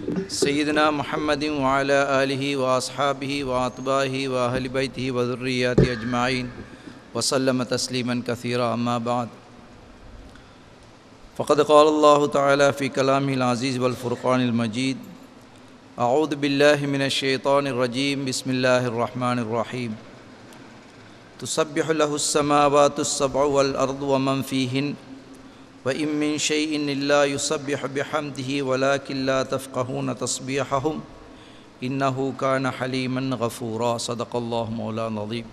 سيدنا محمد وعلى آله وأصحابه وأطبائه وأهل بيته وذرياته أجمعين وسلم تسليما كثيرا أما بعد فقد قال الله تعالى في كلامه العزيز والفرقان المجيد أعوذ بالله من الشيطان الرجيم بسم الله الرحمن الرحيم تسبح له السماوات السبع والأرض ومن فيهن وإن من شيء إلا يسبح بحمده ولكن لا تفقهون تسبيحهم إنه كان حليما غفورا صدق الله مولانا العظيم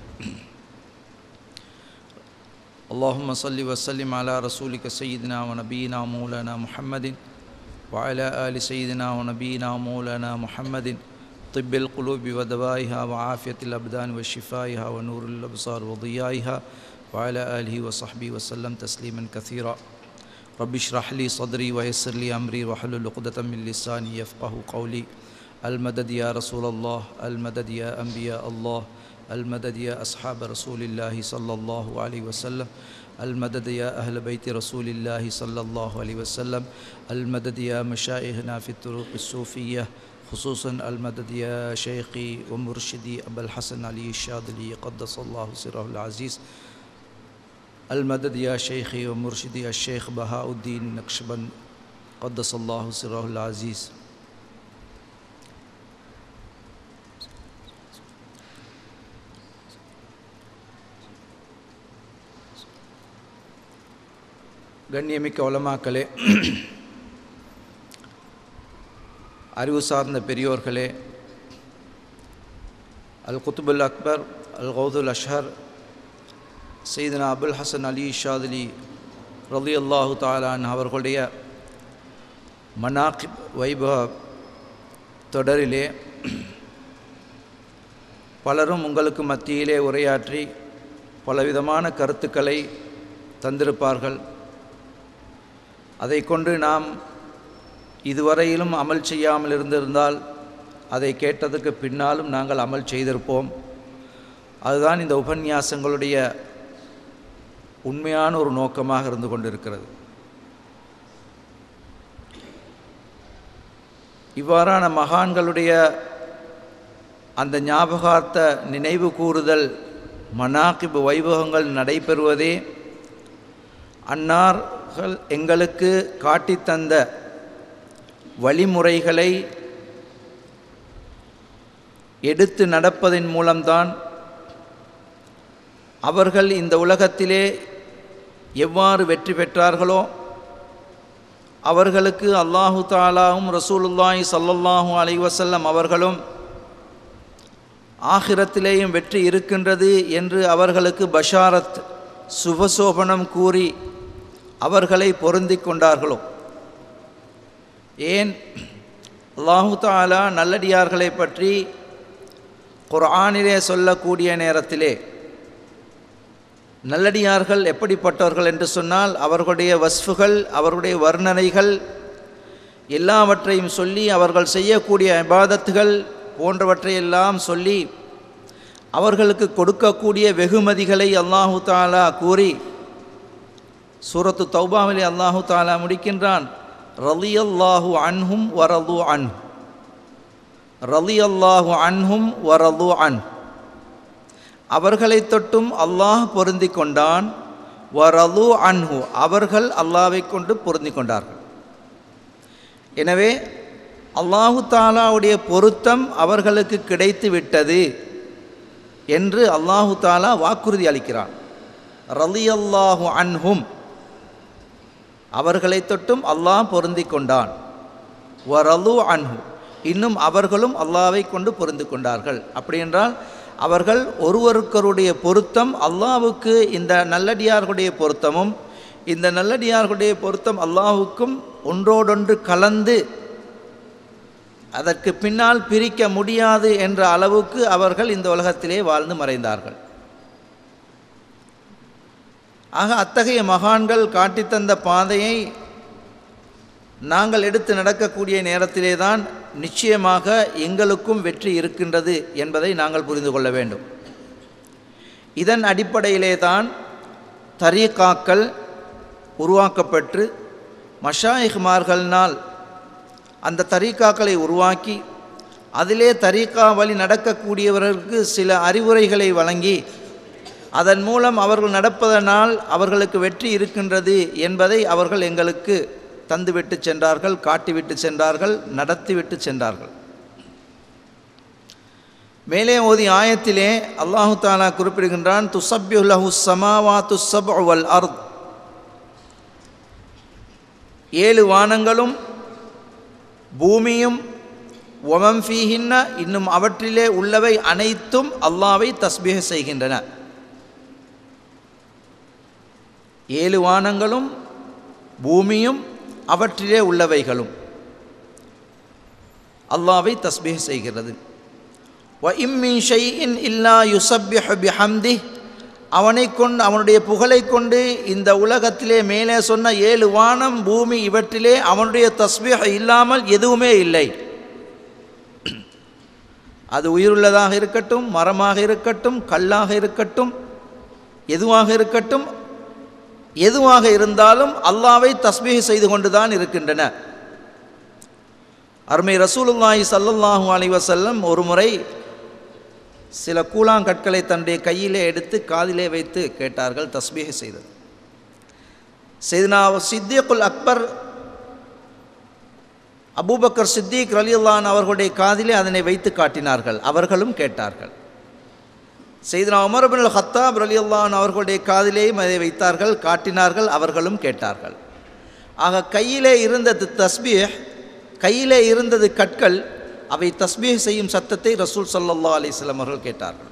اللهم صل وسلم على رسولك سيدنا ونبينا مولانا محمد وعلى آل سيدنا ونبينا مولانا محمد طب القلوب ودوائها وعافية الأبدان وشفائها ونور الأبصار وضيائها وعلى آله وصحبه وسلم تسليما كثيرا رب اشرح لي صدري ويسر لي أمري واحلل عقدة من لساني يفقه قولي المدد يا رسول الله المدد يا أنبياء الله المدد يا أصحاب رسول الله صلى الله عليه وسلم المدد يا أهل بيت رسول الله صلى الله عليه وسلم المدد يا مشايخنا في الطرق الصوفية خصوصا المدد يا شيخي ومرشدي أبا الحسن علي الشاذلي قدس الله سره العزيز المدد يا شيخي ومرشدي الشيخ بهاء الدين نقشبند قدس الله سره العزيز கண்ணியமிக்க உலமாக்களே அறிவு சார்ந்த பெரியோர்களே அல் குத்துபுல் அக்பர் அல் கௌதுல் அஷ்ஹர் செய்தனா அபுல் ஹசன் அலி ஷாதுலி ரலி அல்லாஹு தாலான் அவர்களுடைய மனாக்கிப் வைபவ தொடரிலே பலரும் உங்களுக்கு மத்தியிலே உரையாற்றி பலவிதமான கருத்துக்களை தந்திருப்பார்கள் அதை கொண்டு நாம் இதுவரையிலும் அமல் செய்யாமல் இருந்திருந்தால் அதை கேட்டதுக்கு பின்னாலும் நாங்கள் அமல் செய்திருப்போம் அதுதான் இந்த உபன்யாசங்களுடைய உண்மையான ஒரு நோக்கமாக இருந்து கொண்டிருக்கிறது இவ்வாறான மகான்களுடைய அந்த ஞாபகார்த்த நினைவு கூறுதல் மனாக்கிபு வைபவங்கள் நடைபெறுவதே அன்னார்கள் எங்களுக்கு காட்டித்தந்த வழிமுறைகளை எடுத்து நடப்பதன் மூலம்தான் அவர்கள் இந்த உலகத்திலே எவ்வாறு வெற்றி பெற்றார்களோ அவர்களுக்கு அல்லாஹு தாலாவும் ரசூலுல்லாஹி சல்லல்லாஹூ அலை வசல்லம் அவர்களும் ஆகிரத்திலேயும் வெற்றி இருக்கின்றது என்று அவர்களுக்கு பஷாரத் சுபசோபனம் கூறி அவர்களை பொருந்தி கொண்டார்களோ ஏன் அல்லாஹு தாலா நல்லடியார்களை பற்றி குர்ஆனிலே சொல்லக்கூடிய நேரத்திலே நல்லடியார்கள் எப்படிப்பட்டவர்கள் என்று சொன்னால் அவர்களுடைய வஸ்ஃபுகள் அவருடைய வர்ணனைகள் எல்லாவற்றையும் சொல்லி அவர்கள் செய்யக்கூடிய இபாதத்துகள் போன்றவற்றையெல்லாம் சொல்லி அவர்களுக்கு கொடுக்கக்கூடிய வெகுமதிகளை அல்லாஹு தாலா கூறி சூரத்து தௌபாவிலே அல்லாஹு தாலா முடிக்கின்றான் ரலி அல்லாஹு அன்ஹும் வரது அன் ரலி அல்லாஹு அன்ஹும் வரது அன் அவர்களை தொட்டும் அல்லாஹ் பொருந்தி கொண்டான் வரது அன்ஹு அவர்கள் அல்லாவை கொண்டு பொருந்தி கொண்டார்கள் எனவே அல்லாஹு தாலாவுடைய பொருத்தம் அவர்களுக்கு கிடைத்து விட்டது என்று அல்லாஹு தாலா வாக்குறுதி அளிக்கிறான் ரலி அல்லாஹு அன்ஹும் அவர்களை தொட்டும் அல்லாஹ் பொருந்தி கொண்டான் வரலு அன்ஹு இன்னும் அவர்களும் அல்லாவை கொண்டு பொருந்து கொண்டார்கள் அப்படி என்றால் அவர்கள் ஒருவருக்கருடைய பொருத்தம் அல்லாவுக்கு இந்த நல்லடியார்களுடைய பொருத்தமும் இந்த நல்லடியார்களுடைய பொருத்தம் அல்லாஹுக்கும் ஒன்றோடொன்று கலந்து அதற்கு பின்னால் பிரிக்க முடியாது என்ற அளவுக்கு அவர்கள் இந்த உலகத்திலே வாழ்ந்து மறைந்தார்கள் ஆக அத்தகைய மகான்கள் காட்டித்தந்த பாதையை நாங்கள் எடுத்து நடக்கக்கூடிய நேரத்திலே தான் நிச்சயமாக எங்களுக்கும் வெற்றி இருக்கின்றது என்பதை நாங்கள் புரிந்து கொள்ள வேண்டும் இதன் அடிப்படையிலே தான் தரீகாக்கள் உருவாக்கப்பட்டு மஷாயிஹ்மார்களினால் அந்த தரீக்காக்களை உருவாக்கி அதிலே தரீக்கா வழி நடக்கக்கூடியவர்களுக்கு சில அறிவுரைகளை வழங்கி அதன் மூலம் அவர்கள் நடப்பதனால் அவர்களுக்கு வெற்றி இருக்கின்றது என்பதை அவர்கள் எங்களுக்கு தந்துவிட்டு சென்றார்கள் காட்டிவிட்டு சென்றார்கள் நடத்திவிட்டு சென்றார்கள் மேலே ஓதி ஆயத்திலே அல்லாஹு தாலா குறிப்பிடுகின்றான் துசப்யுலஹு சமாவா துசப் வல் அர்த் ஏழு வானங்களும் பூமியும் ஒமம் ஃபீஹின்ன இன்னும் அவற்றிலே உள்ளவை அனைத்தும் அல்லாவை தஸ்பீக செய்கின்றன ஏழு வானங்களும் பூமியும் அவற்றிலே உள்ளவைகளும் அல்லாவை தஸ்பீக செய்கிறது வ இம்மின் ஷைஇன் இல்லா யுசப்பிஹு பிஹம்தி அவனை கொண்டு அவனுடைய புகழை கொண்டு இந்த உலகத்திலே மேலே சொன்ன ஏழு வானம் பூமி இவற்றிலே அவனுடைய தஸ்பீஹ இல்லாமல் எதுவுமே இல்லை அது உயிருள்ளதாக இருக்கட்டும் மரமாக இருக்கட்டும் கல்லாக இருக்கட்டும் எதுவாக இருக்கட்டும் எதுவாக இருந்தாலும் அல்லாவை தஸ்பீக செய்து கொண்டுதான் இருக்கின்றன அருமை ரசூலுல்லாஹி சல்லல்லாஹு அலைஹி வஸல்லம் ஒரு முறை சில கூழாங்கற்களை தன்னுடைய கையிலே எடுத்து காதிலே வைத்து கேட்டார்கள் தஸ்பீக செய்தது செய்தனா சித்திகுல் அக்பர் அபூபக்கர் சித்திக் ரலியுல்லான் அவர்களுடைய காதிலே அதனை வைத்து காட்டினார்கள் அவர்களும் கேட்டார்கள் செய்தனா உமர் பின் ஹத்தாப் ரலியுல்லான் அவர்களுடைய காதிலேயும் அதை வைத்தார்கள் காட்டினார்கள் அவர்களும் கேட்டார்கள் ஆக கையிலே இருந்தது தஸ்பீஹ் கையிலே இருந்தது கற்கள் அவை தஸ்பீஹ் செய்யும் சத்தத்தை ரசூல் சல்லல்லா அலிஸ்லாம் அவர்கள் கேட்டார்கள்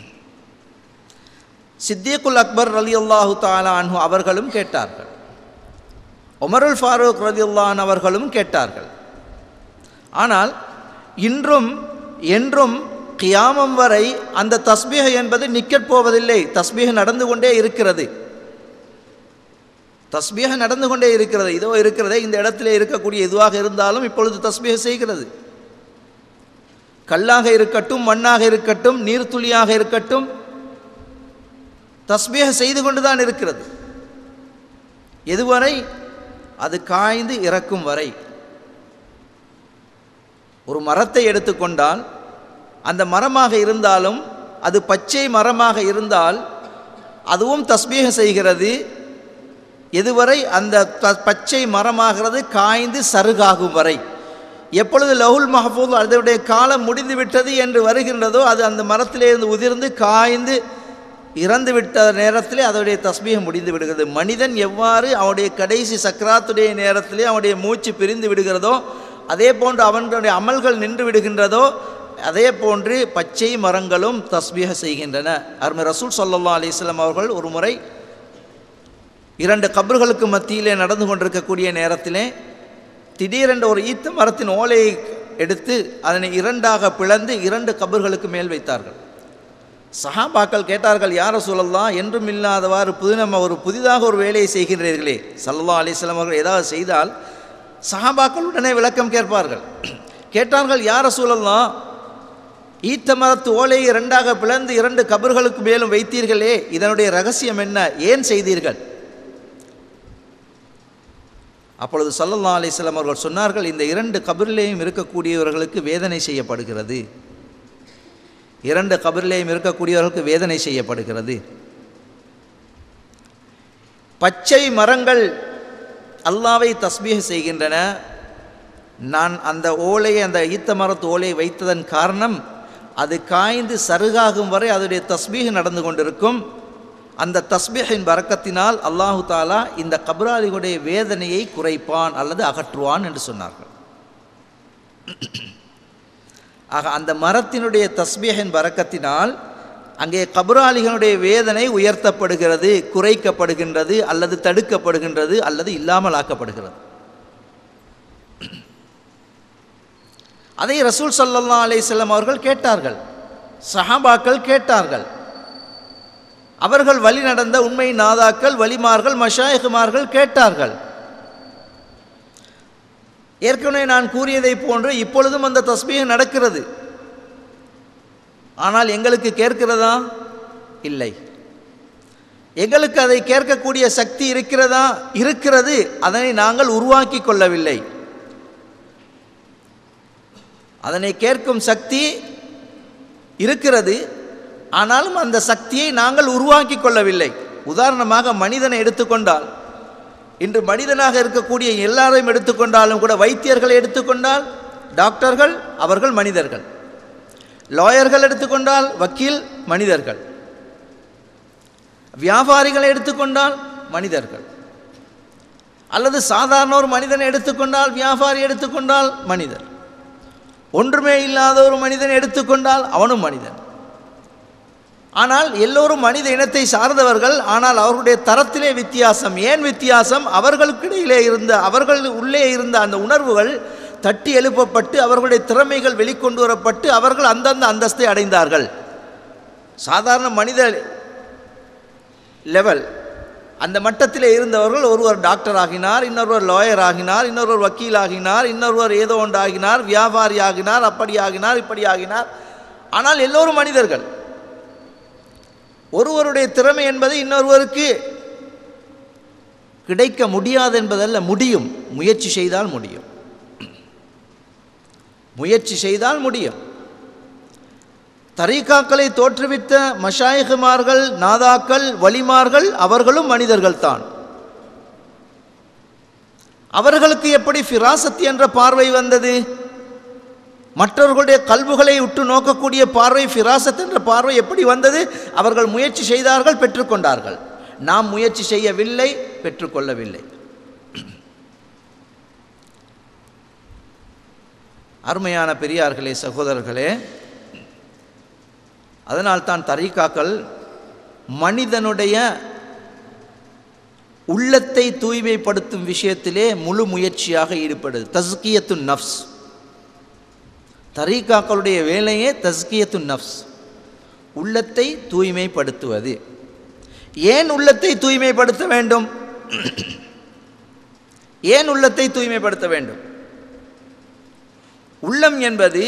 சித்திகுல் அக்பர் ரலி அல்லாஹு தாலா அன்ஹு அவர்களும் கேட்டார்கள் உமருல் ஃபாரூக் ரலி அல்லான் அவர்களும் கேட்டார்கள் ஆனால் இன்றும் என்றும் கியாமம் வரை அந்த தஸ்பீக என்பது நிற்கப் போவதில்லை தஸ்பீக நடந்து கொண்டே இருக்கிறது தஸ்பீக நடந்து கொண்டே இருக்கிறது இதோ இருக்கிறதே இந்த இடத்திலே இருக்கக்கூடிய எதுவாக இருந்தாலும் இப்பொழுது தஸ்பீக செய்கிறது கல்லாக இருக்கட்டும் மண்ணாக இருக்கட்டும் நீர்த்துளியாக இருக்கட்டும் தஸ்பீக செய்து கொண்டு தான் இருக்கிறது எதுவரை அது காய்ந்து இறக்கும் வரை ஒரு மரத்தை எடுத்துக்கொண்டால் அந்த மரமாக இருந்தாலும் அது பச்சை மரமாக இருந்தால் அதுவும் தஸ்பீக செய்கிறது எதுவரை அந்த த பச்சை மரமாகிறது காய்ந்து சருகாகும் வரை எப்பொழுது லಹುல் மஹபூத் அதனுடைய காலம் முடிந்து விட்டது என்று வருகின்றதோ அது அந்த மரத்திலிருந்து உதிர்ந்து காய்ந்து இறந்து விட்ட நேரத்திலே அதனுடைய தஸ்பீகம் முடிந்து விடுகிறது மனிதன் எவ்வாறு அவனுடைய கடைசி சக்கராத்துடைய நேரத்திலே அவனுடைய மூச்சு பிரிந்து விடுகிறதோ அதே போன்று அவனுடைய அமல்கள் நின்று விடுகின்றதோ அதே போன்று பச்சை மரங்களும் தஸ்பீக செய்கின்றன அருமை ரசூல் சல்லா அலிஸ்லாம் அவர்கள் ஒரு முறை இரண்டு கபர்களுக்கு மத்தியிலே நடந்து கொண்டிருக்கக்கூடிய நேரத்திலே திடீரென்று ஒரு ஈத்த மரத்தின் ஓலையை எடுத்து அதனை இரண்டாக பிளந்து இரண்டு கபர்களுக்கு மேல் வைத்தார்கள் சஹாபாக்கள் கேட்டார்கள் யார சொல்லலாம் என்றும் இல்லாதவாறு புது நம்ம ஒரு புதிதாக ஒரு வேலையை செய்கின்றீர்களே சல்லா அலிஸ்லாம் அவர்கள் ஏதாவது செய்தால் சஹாபாக்கள் உடனே விளக்கம் கேட்பார்கள் கேட்டார்கள் யார சூழல்லாம் ஈத்த மரத்து ஓலையை இரண்டாக பிளந்து இரண்டு கபர்களுக்கு மேலும் வைத்தீர்களே இதனுடைய ரகசியம் என்ன ஏன் செய்தீர்கள் அப்பொழுது சல்லல்லா அலிஸ்லாம் அவர்கள் சொன்னார்கள் இந்த இரண்டு கபரிலேயும் இருக்கக்கூடியவர்களுக்கு வேதனை செய்யப்படுகிறது இரண்டு கபரிலேயும் இருக்கக்கூடியவர்களுக்கு வேதனை செய்யப்படுகிறது பச்சை மரங்கள் அல்லாவை தஸ்பீக செய்கின்றன நான் அந்த ஓலையை அந்த ஈத்த மரத்து ஓலையை வைத்ததன் காரணம் அது காய்ந்து சருகாகும் வரை அதனுடைய தஸ்பீக நடந்து கொண்டிருக்கும் அந்த தஸ்பீஹின் பறக்கத்தினால் அல்லாஹு தாலா இந்த கபராளிகளுடைய வேதனையை குறைப்பான் அல்லது அகற்றுவான் என்று சொன்னார்கள் ஆக அந்த மரத்தினுடைய தஸ்பீஹின் பறக்கத்தினால் அங்கே கபராளிகளுடைய வேதனை உயர்த்தப்படுகிறது குறைக்கப்படுகின்றது அல்லது தடுக்கப்படுகின்றது அல்லது இல்லாமல் ஆக்கப்படுகிறது அதை ரசூல் சல்லல்லா அலிசல்லம் அவர்கள் கேட்டார்கள் சஹாபாக்கள் கேட்டார்கள் அவர்கள் வழி நடந்த உண்மை நாதாக்கள் வலிமார்கள் மஷாயகுமார்கள் கேட்டார்கள் ஏற்கனவே நான் கூறியதை போன்று இப்பொழுதும் அந்த தஸ்பீகம் நடக்கிறது ஆனால் எங்களுக்கு கேட்கிறதா இல்லை எங்களுக்கு அதை கேட்கக்கூடிய சக்தி இருக்கிறதா இருக்கிறது அதனை நாங்கள் உருவாக்கி கொள்ளவில்லை அதனை கேட்கும் சக்தி இருக்கிறது ஆனாலும் அந்த சக்தியை நாங்கள் உருவாக்கி கொள்ளவில்லை உதாரணமாக மனிதனை எடுத்துக்கொண்டால் இன்று மனிதனாக இருக்கக்கூடிய எல்லாரையும் எடுத்துக்கொண்டாலும் கூட வைத்தியர்களை எடுத்துக்கொண்டால் டாக்டர்கள் அவர்கள் மனிதர்கள் லாயர்கள் எடுத்துக்கொண்டால் வக்கீல் மனிதர்கள் வியாபாரிகளை எடுத்துக்கொண்டால் மனிதர்கள் அல்லது சாதாரண ஒரு மனிதனை எடுத்துக்கொண்டால் வியாபாரி எடுத்துக்கொண்டால் மனிதர் ஒன்றுமே இல்லாத ஒரு மனிதன் எடுத்துக்கொண்டால் அவனும் மனிதன் ஆனால் எல்லோரும் மனித இனத்தை சார்ந்தவர்கள் ஆனால் அவர்களுடைய தரத்திலே வித்தியாசம் ஏன் வித்தியாசம் அவர்களுக்கிடையிலே இருந்த அவர்கள் உள்ளே இருந்த அந்த உணர்வுகள் தட்டி எழுப்பப்பட்டு அவர்களுடைய திறமைகள் வெளிக்கொண்டு வரப்பட்டு அவர்கள் அந்தந்த அந்தஸ்தை அடைந்தார்கள் சாதாரண மனித லெவல் அந்த மட்டத்திலே இருந்தவர்கள் ஒருவர் டாக்டர் ஆகினார் இன்னொருவர் லாயர் ஆகினார் இன்னொருவர் வக்கீல் ஆகினார் இன்னொருவர் ஏதோ ஒன்று ஆகினார் வியாபாரி ஆகினார் அப்படி ஆகினார் இப்படி ஆகினார் ஆனால் எல்லோரும் மனிதர்கள் ஒருவருடைய திறமை என்பது இன்னொருவருக்கு கிடைக்க முடியாது என்பதல்ல முடியும் முயற்சி செய்தால் முடியும் முயற்சி செய்தால் முடியும் தரீகாக்களை தோற்றுவித்த மஷாயிகுமார்கள் நாதாக்கள் வலிமார்கள் அவர்களும் மனிதர்கள் தான் அவர்களுக்கு எப்படி ஃபிராசத் என்ற பார்வை வந்தது மற்றவர்களுடைய கல்வுகளை உற்று நோக்கக்கூடிய பார்வை ஃபிராசத் என்ற பார்வை எப்படி வந்தது அவர்கள் முயற்சி செய்தார்கள் பெற்றுக்கொண்டார்கள் நாம் முயற்சி செய்யவில்லை பெற்றுக்கொள்ளவில்லை அருமையான பெரியார்களே சகோதரர்களே அதனால்தான் தரீக்காக்கள் மனிதனுடைய உள்ளத்தை தூய்மைப்படுத்தும் விஷயத்திலே முழு முயற்சியாக ஈடுபடுது தஸ்கியத்து நஃப்ஸ் தரீக்காக்களுடைய வேலையே தஸ்கியத்து நஃப்ஸ் உள்ளத்தை தூய்மைப்படுத்துவது ஏன் உள்ளத்தை தூய்மைப்படுத்த வேண்டும் ஏன் உள்ளத்தை தூய்மைப்படுத்த வேண்டும் உள்ளம் என்பது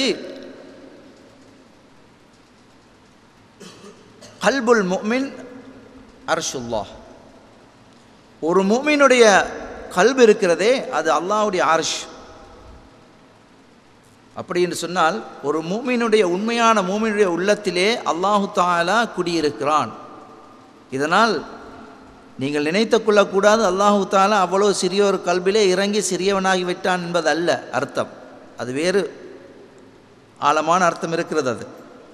கல்புல் முமின் அர்ஷுல்லா ஒரு முமினுடைய கல்பு இருக்கிறதே அது அல்லாஹ்வுடைய அர்ஷ் அப்படி என்று சொன்னால் ஒரு மூமினுடைய உண்மையான மூமினுடைய உள்ளத்திலே அல்லாஹு தாலா குடியிருக்கிறான் இதனால் நீங்கள் நினைத்து கொள்ளக்கூடாது அல்லாஹு தாலா அவ்வளோ சிறிய ஒரு கல்விலே இறங்கி சிறியவனாகி விட்டான் என்பது அல்ல அர்த்தம் அது வேறு ஆழமான அர்த்தம் இருக்கிறது அது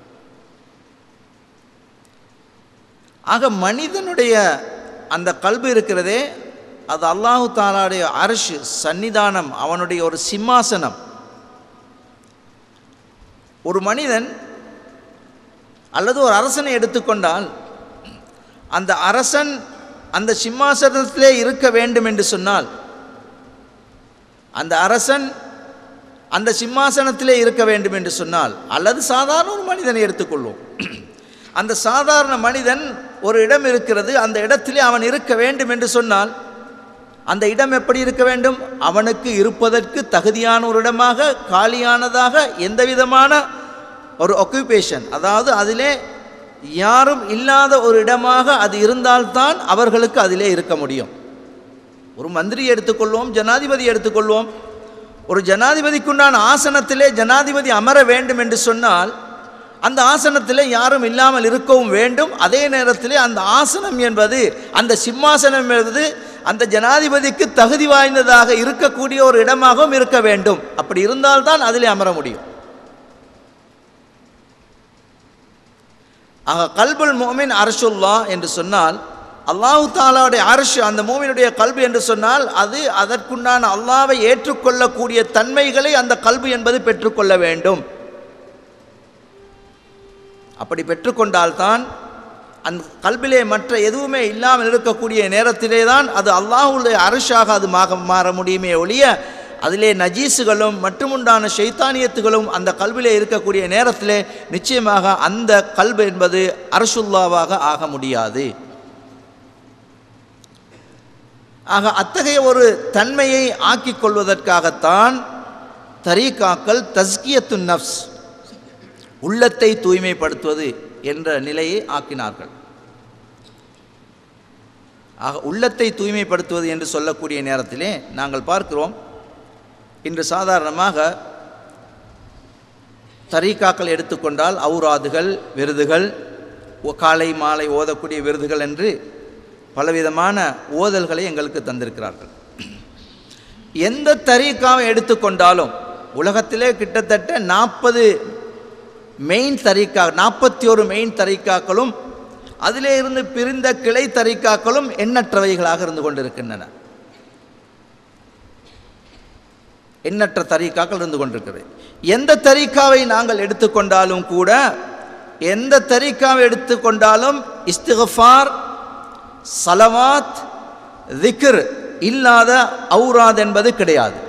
ஆக மனிதனுடைய அந்த கல்வி இருக்கிறதே அது அல்லாஹு தாலாவுடைய அரசு சன்னிதானம் அவனுடைய ஒரு சிம்மாசனம் ஒரு மனிதன் அல்லது ஒரு அரசனை எடுத்துக்கொண்டால் அந்த அரசன் அந்த சிம்மாசனத்திலே இருக்க வேண்டும் என்று சொன்னால் அந்த அரசன் அந்த சிம்மாசனத்திலே இருக்க வேண்டும் என்று சொன்னால் அல்லது சாதாரண ஒரு மனிதனை எடுத்துக்கொள்வோம் அந்த சாதாரண மனிதன் ஒரு இடம் இருக்கிறது அந்த இடத்திலே அவன் இருக்க வேண்டும் என்று சொன்னால் அந்த இடம் எப்படி இருக்க வேண்டும் அவனுக்கு இருப்பதற்கு தகுதியான ஒரு இடமாக காலியானதாக எந்த விதமான ஒரு ஒக்குபேஷன் அதாவது அதிலே யாரும் இல்லாத ஒரு இடமாக அது இருந்தால்தான் அவர்களுக்கு அதிலே இருக்க முடியும் ஒரு மந்திரி எடுத்துக்கொள்வோம் ஜனாதிபதி எடுத்துக்கொள்வோம் ஒரு ஜனாதிபதிக்குண்டான ஆசனத்திலே ஜனாதிபதி அமர வேண்டும் என்று சொன்னால் அந்த ஆசனத்திலே யாரும் இல்லாமல் இருக்கவும் வேண்டும் அதே நேரத்திலே அந்த ஆசனம் என்பது அந்த சிம்மாசனம் என்பது அந்த ஜனாதிபதிக்கு தகுதி வாய்ந்ததாக இருக்கக்கூடிய ஒரு இடமாகவும் இருக்க வேண்டும் அப்படி இருந்தால்தான் அதிலே அமர முடியும் ஆக கல்புல் மோமின் அரசுல்லா என்று சொன்னால் அல்லாஹு தாலாவுடைய அரசு அந்த மூமினுடைய கல்வி என்று சொன்னால் அது அதற்குண்டான அல்லாவை ஏற்றுக்கொள்ளக்கூடிய தன்மைகளை அந்த கல்வி என்பது பெற்றுக்கொள்ள வேண்டும் அப்படி பெற்றுக்கொண்டால்தான் அந்த கல்விலே மற்ற எதுவுமே இல்லாமல் இருக்கக்கூடிய நேரத்திலே தான் அது அல்லாஹுடைய அரசாக அது மாக மாற முடியுமே ஒழிய அதிலே நஜீஸுகளும் மட்டுமுண்டான ஷைத்தானியத்துகளும் அந்த கல்விலே இருக்கக்கூடிய நேரத்திலே நிச்சயமாக அந்த கல்வி என்பது அரசுல்லாவாக ஆக முடியாது ஆக அத்தகைய ஒரு தன்மையை ஆக்கிக் கொள்வதற்காகத்தான் தரீகாக்கள் தஸ்கியத்து நஃப்ஸ் உள்ளத்தை தூய்மைப்படுத்துவது என்ற நிலையை ஆக்கினார்கள் ஆக உள்ளத்தை தூய்மைப்படுத்துவது என்று சொல்லக்கூடிய நேரத்திலே நாங்கள் பார்க்கிறோம் இன்று சாதாரணமாக தரீக்காக்கள் எடுத்துக்கொண்டால் ஔராதுகள் விருதுகள் ஒ- காலை மாலை ஓதக்கூடிய விருதுகள் என்று பலவிதமான ஓதல்களை எங்களுக்கு தந்திருக்கிறார்கள் எந்த தரீக்காவை எடுத்துக்கொண்டாலும் உலகத்திலே கிட்டத்தட்ட நாற்பது மெயின் தரீக்கா நாற்பத்தி ஒரு மெயின் தரீக்காக்களும் அதிலே இருந்து பிரிந்த கிளை தரீக்காக்களும் எண்ணற்றவைகளாக இருந்து கொண்டிருக்கின்றன எண்ணற்ற தரீக்காக்கள் இருந்து கொண்டிருக்கிறது எந்த தரீக்காவை நாங்கள் எடுத்துக்கொண்டாலும் கூட எந்த தரீக்காவை எடுத்துக்கொண்டாலும் இஸ்திகஃபார் சலவாத் திக்ர் இல்லாத ஔராத் என்பது கிடையாது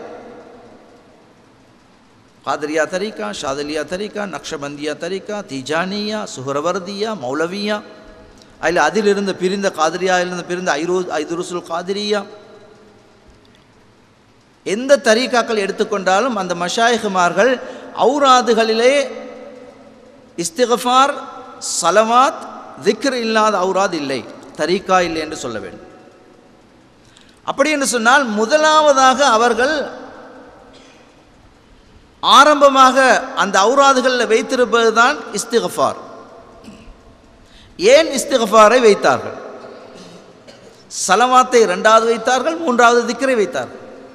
காதரியா தரீக்கா ஷாதலியா தரீக்கா நக்ஷபந்தியா தரீக்கா திஜானியா சுஹரவர்தியா மௌலவியா அதில் அதிலிருந்து பிரிந்த காதிரியாவிலிருந்து பிரிந்த ஐரூ ஐதுருசுல் காதிரியா எந்த தரீக்காக்கள் எடுத்துக்கொண்டாலும் அந்த மஷாயிகுமார்கள் ஔராதுகளிலே இஸ்திகஃபார் சலவாத் திக்ர் இல்லாத ஔராத் இல்லை தரீக்கா இல்லை என்று சொல்ல வேண்டும் அப்படி என்று சொன்னால் முதலாவதாக அவர்கள் ஆரம்பமாக அந்த ஔராதுகளில் வைத்திருப்பது தான் இஸ்திகஃபார் ஏன் இஸ்திகஃபாரை வைத்தார்கள் சலவாத்தை இரண்டாவது வைத்தார்கள் மூன்றாவது திக்கரை வைத்தார்கள்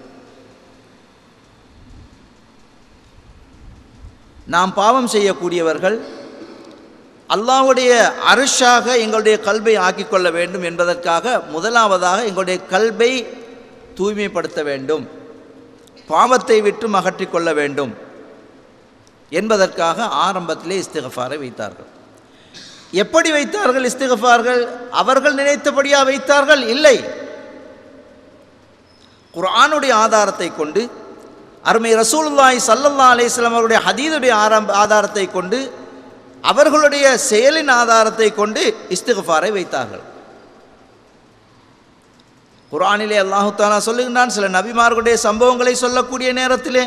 நாம் பாவம் செய்யக்கூடியவர்கள் அல்லாஹ்வுடைய அரிஷாக எங்களுடைய கல்வை ஆக்கிக் கொள்ள வேண்டும் என்பதற்காக முதலாவதாக எங்களுடைய கல்வை தூய்மைப்படுத்த வேண்டும் பாவத்தை விட்டு அகற்றிக் கொள்ள வேண்டும் என்பதற்காக ஆரம்பத்திலே இஸ்திகஃபாரை வைத்தார்கள் எப்படி வைத்தார்கள் இஸ்திகஃபார்கள் அவர்கள் நினைத்தபடியா வைத்தார்கள் இல்லை குர்ஆனுடைய ஆதாரத்தை கொண்டு அருமை ரசூலுல்லாஹி ஸல்லல்லாஹு அலைஹி வஸல்லம் அவருடைய ஹதீதுடைய ஆரம்ப ஆதாரத்தை கொண்டு அவர்களுடைய செயலின் ஆதாரத்தை கொண்டு இஸ்திகஃபாரை வைத்தார்கள் குர்ஆனிலே அல்லாஹு தாலா சொல்லுகின்றான் சில நபிமார்களுடைய சம்பவங்களை சொல்லக்கூடிய நேரத்திலே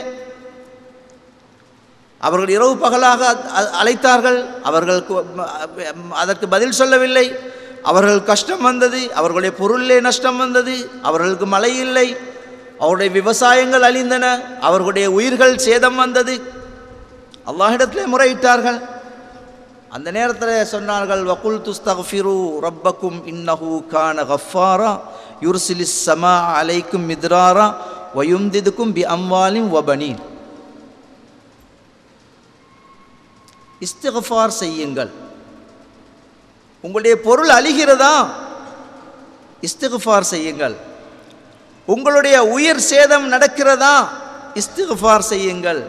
அவர்கள் இரவு பகலாக அ- அழைத்தார்கள் அவர்களுக்கு அ- அதற்கு பதில் சொல்லவில்லை அவர்கள் கஷ்டம் வந்தது அவர்களுடைய பொருளிலே நஷ்டம் வந்தது அவர்களுக்கு மழை இல்லை அவருடைய விவசாயங்கள் அழிந்தன அவர்களுடைய உயிர்கள் சேதம் வந்தது அல்லாஹிடத்திலே முறையிட்டார்கள் அந்த நேரத்தில் சொன்னார்கள் வகுல் துஸ்தஃபிரு ரப்பக்கும் இன்னஹு கான கஃபாரா யுர்சிலிஸ் சமா அலைக்கும் மித்ராரா வயும்திதுக்கும் பி அம்வாலிம் வபனீன் இஸ்திகஃபார் செய்யுங்கள் உங்களுடைய பொருள் அழிகிறதா இஸ்திகஃபார் செய்யுங்கள் உங்களுடைய உயிர் சேதம் நடக்கிறதா இஸ்திகஃபார் செய்யுங்கள்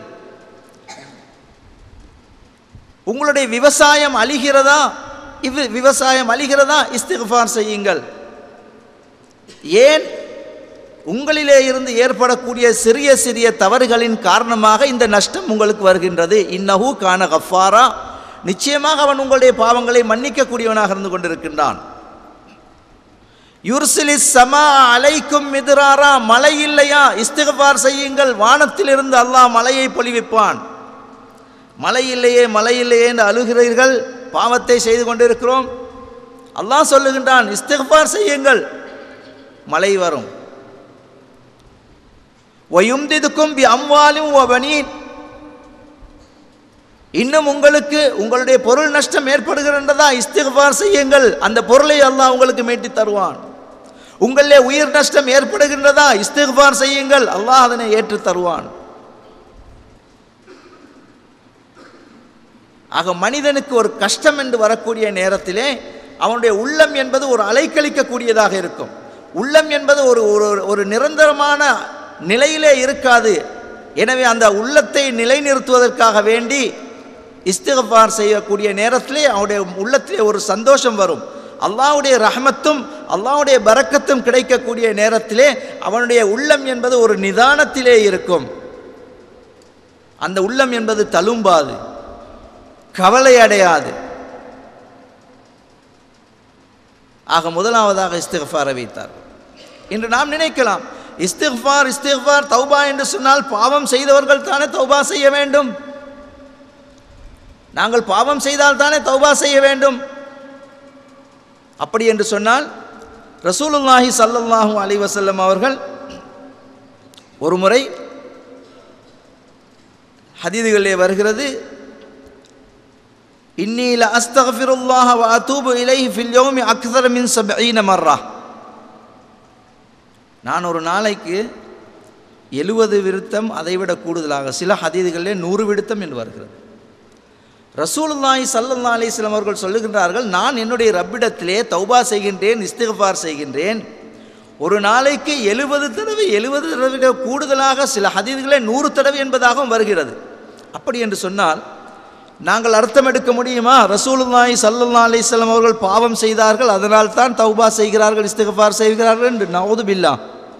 உங்களுடைய விவசாயம் அழிகிறதா இவ் விவசாயம் அழிகிறதா இஸ்திகஃபார் செய்யுங்கள் ஏன் உங்களிலே இருந்து ஏற்படக்கூடிய சிறிய சிறிய தவறுகளின் காரணமாக இந்த நஷ்டம் உங்களுக்கு வருகின்றது இன்னஹு கான கஃபாரா நிச்சயமாக அவன் உங்களுடைய பாவங்களை மன்னிக்கக்கூடியவனாக இருந்து கொண்டிருக்கின்றான் யுர்சிலி சமா அலைக்கும் மிதுராரா மழை இல்லையா இஸ்திகபார் செய்யுங்கள் வானத்திலிருந்து அல்லாஹ் மலையை பொழிவிப்பான் மழை இல்லையே மழை இல்லையே என்று அழுகிறீர்கள் பாவத்தை செய்து கொண்டிருக்கிறோம் அல்லாஹ் சொல்லுகின்றான் இஸ்திகபார் செய்யுங்கள் மழை வரும் ஒயும்திதுக்கும் பி அம்வாலும் வபனீன் இன்னும் உங்களுக்கு உங்களுடைய பொருள் நஷ்டம் ஏற்படுகிறதா இஸ்திகபார் செய்யுங்கள் அந்த பொருளை அல்லாஹ் உங்களுக்கு மீட்டி தருவான் உங்களிலே உயிர் நஷ்டம் ஏற்படுகின்றதா இஸ்திகபார் செய்யுங்கள் அல்லாஹ் அதனை ஏற்று தருவான் ஆக மனிதனுக்கு ஒரு கஷ்டம் என்று வரக்கூடிய நேரத்திலே அவனுடைய உள்ளம் என்பது ஒரு அலைக்கழிக்கக்கூடியதாக இருக்கும் உள்ளம் என்பது ஒரு ஒரு ஒரு நிரந்தரமான நிலையிலே இருக்காது எனவே அந்த உள்ளத்தை நிலைநிறுத்துவதற்காக வேண்டி இஸ்திகபார் செய்யக்கூடிய நேரத்திலே அவனுடைய உள்ளத்திலே ஒரு சந்தோஷம் வரும் அல்லாஹ்வுடைய ரஹமத்தும் அல்லாஹ்வுடைய பரக்கத்தும் கிடைக்கக்கூடிய நேரத்திலே அவனுடைய உள்ளம் என்பது ஒரு நிதானத்திலே இருக்கும் அந்த உள்ளம் என்பது தழும்பாது கவலை அடையாது ஆக முதலாவதாக இஸ்திகஃபாரை வைத்தார் இன்று நாம் நினைக்கலாம் இஸ்திக்ஃபார் இஸ்திக்ஃபார் தௌபா என்று சொன்னால் பாவம் செய்தவர்கள் தானே தௌபா செய்ய வேண்டும் நாங்கள் பாவம் செய்தால் தானே தௌபா செய்ய வேண்டும் அப்படி என்று சொன்னால் ரசூலுல்லாஹி ஸல்லல்லாஹு அலைஹி வஸல்லம் அவர்கள் ஒரு முறை ஹதீதுகளிலே வருகிறது இன்னி ல அஸ்தக்ஃபிருல்லாஹ வ அதூபு இலைஹி ஃபில் யௌமி அக்ஸர மின் சப்ஈன மர்ரா நான் ஒரு நாளைக்கு எழுவது விருத்தம் அதைவிட கூடுதலாக சில ஹதீதுகளிலே நூறு விருத்தம் என்று வருகிறது ரசூலுல்லாஹி ஸல்லல்லாஹு அலைஹி வஸல்லம் அவர்கள் சொல்லுகின்றார்கள் நான் என்னுடைய ரப்பிடத்திலே தௌபா செய்கின்றேன் இஸ்திக்ஃபார் செய்கின்றேன் ஒரு நாளைக்கு எழுபது தடவை எழுபது தடவை கூடுதலாக சில ஹதீதுகளே நூறு தடவை என்பதாகவும் வருகிறது அப்படி என்று சொன்னால் நாங்கள் அர்த்தம் எடுக்க முடியுமா ரசூலுல்லாஹி ஸல்லல்லாஹு அலைஹி வஸல்லம் அவர்கள் பாவம் செய்தார்கள் அதனால் தான் தௌபா செய்கிறார்கள் இஸ்திக்ஃபார் செய்கிறார்கள் என்று நவுது பில்லா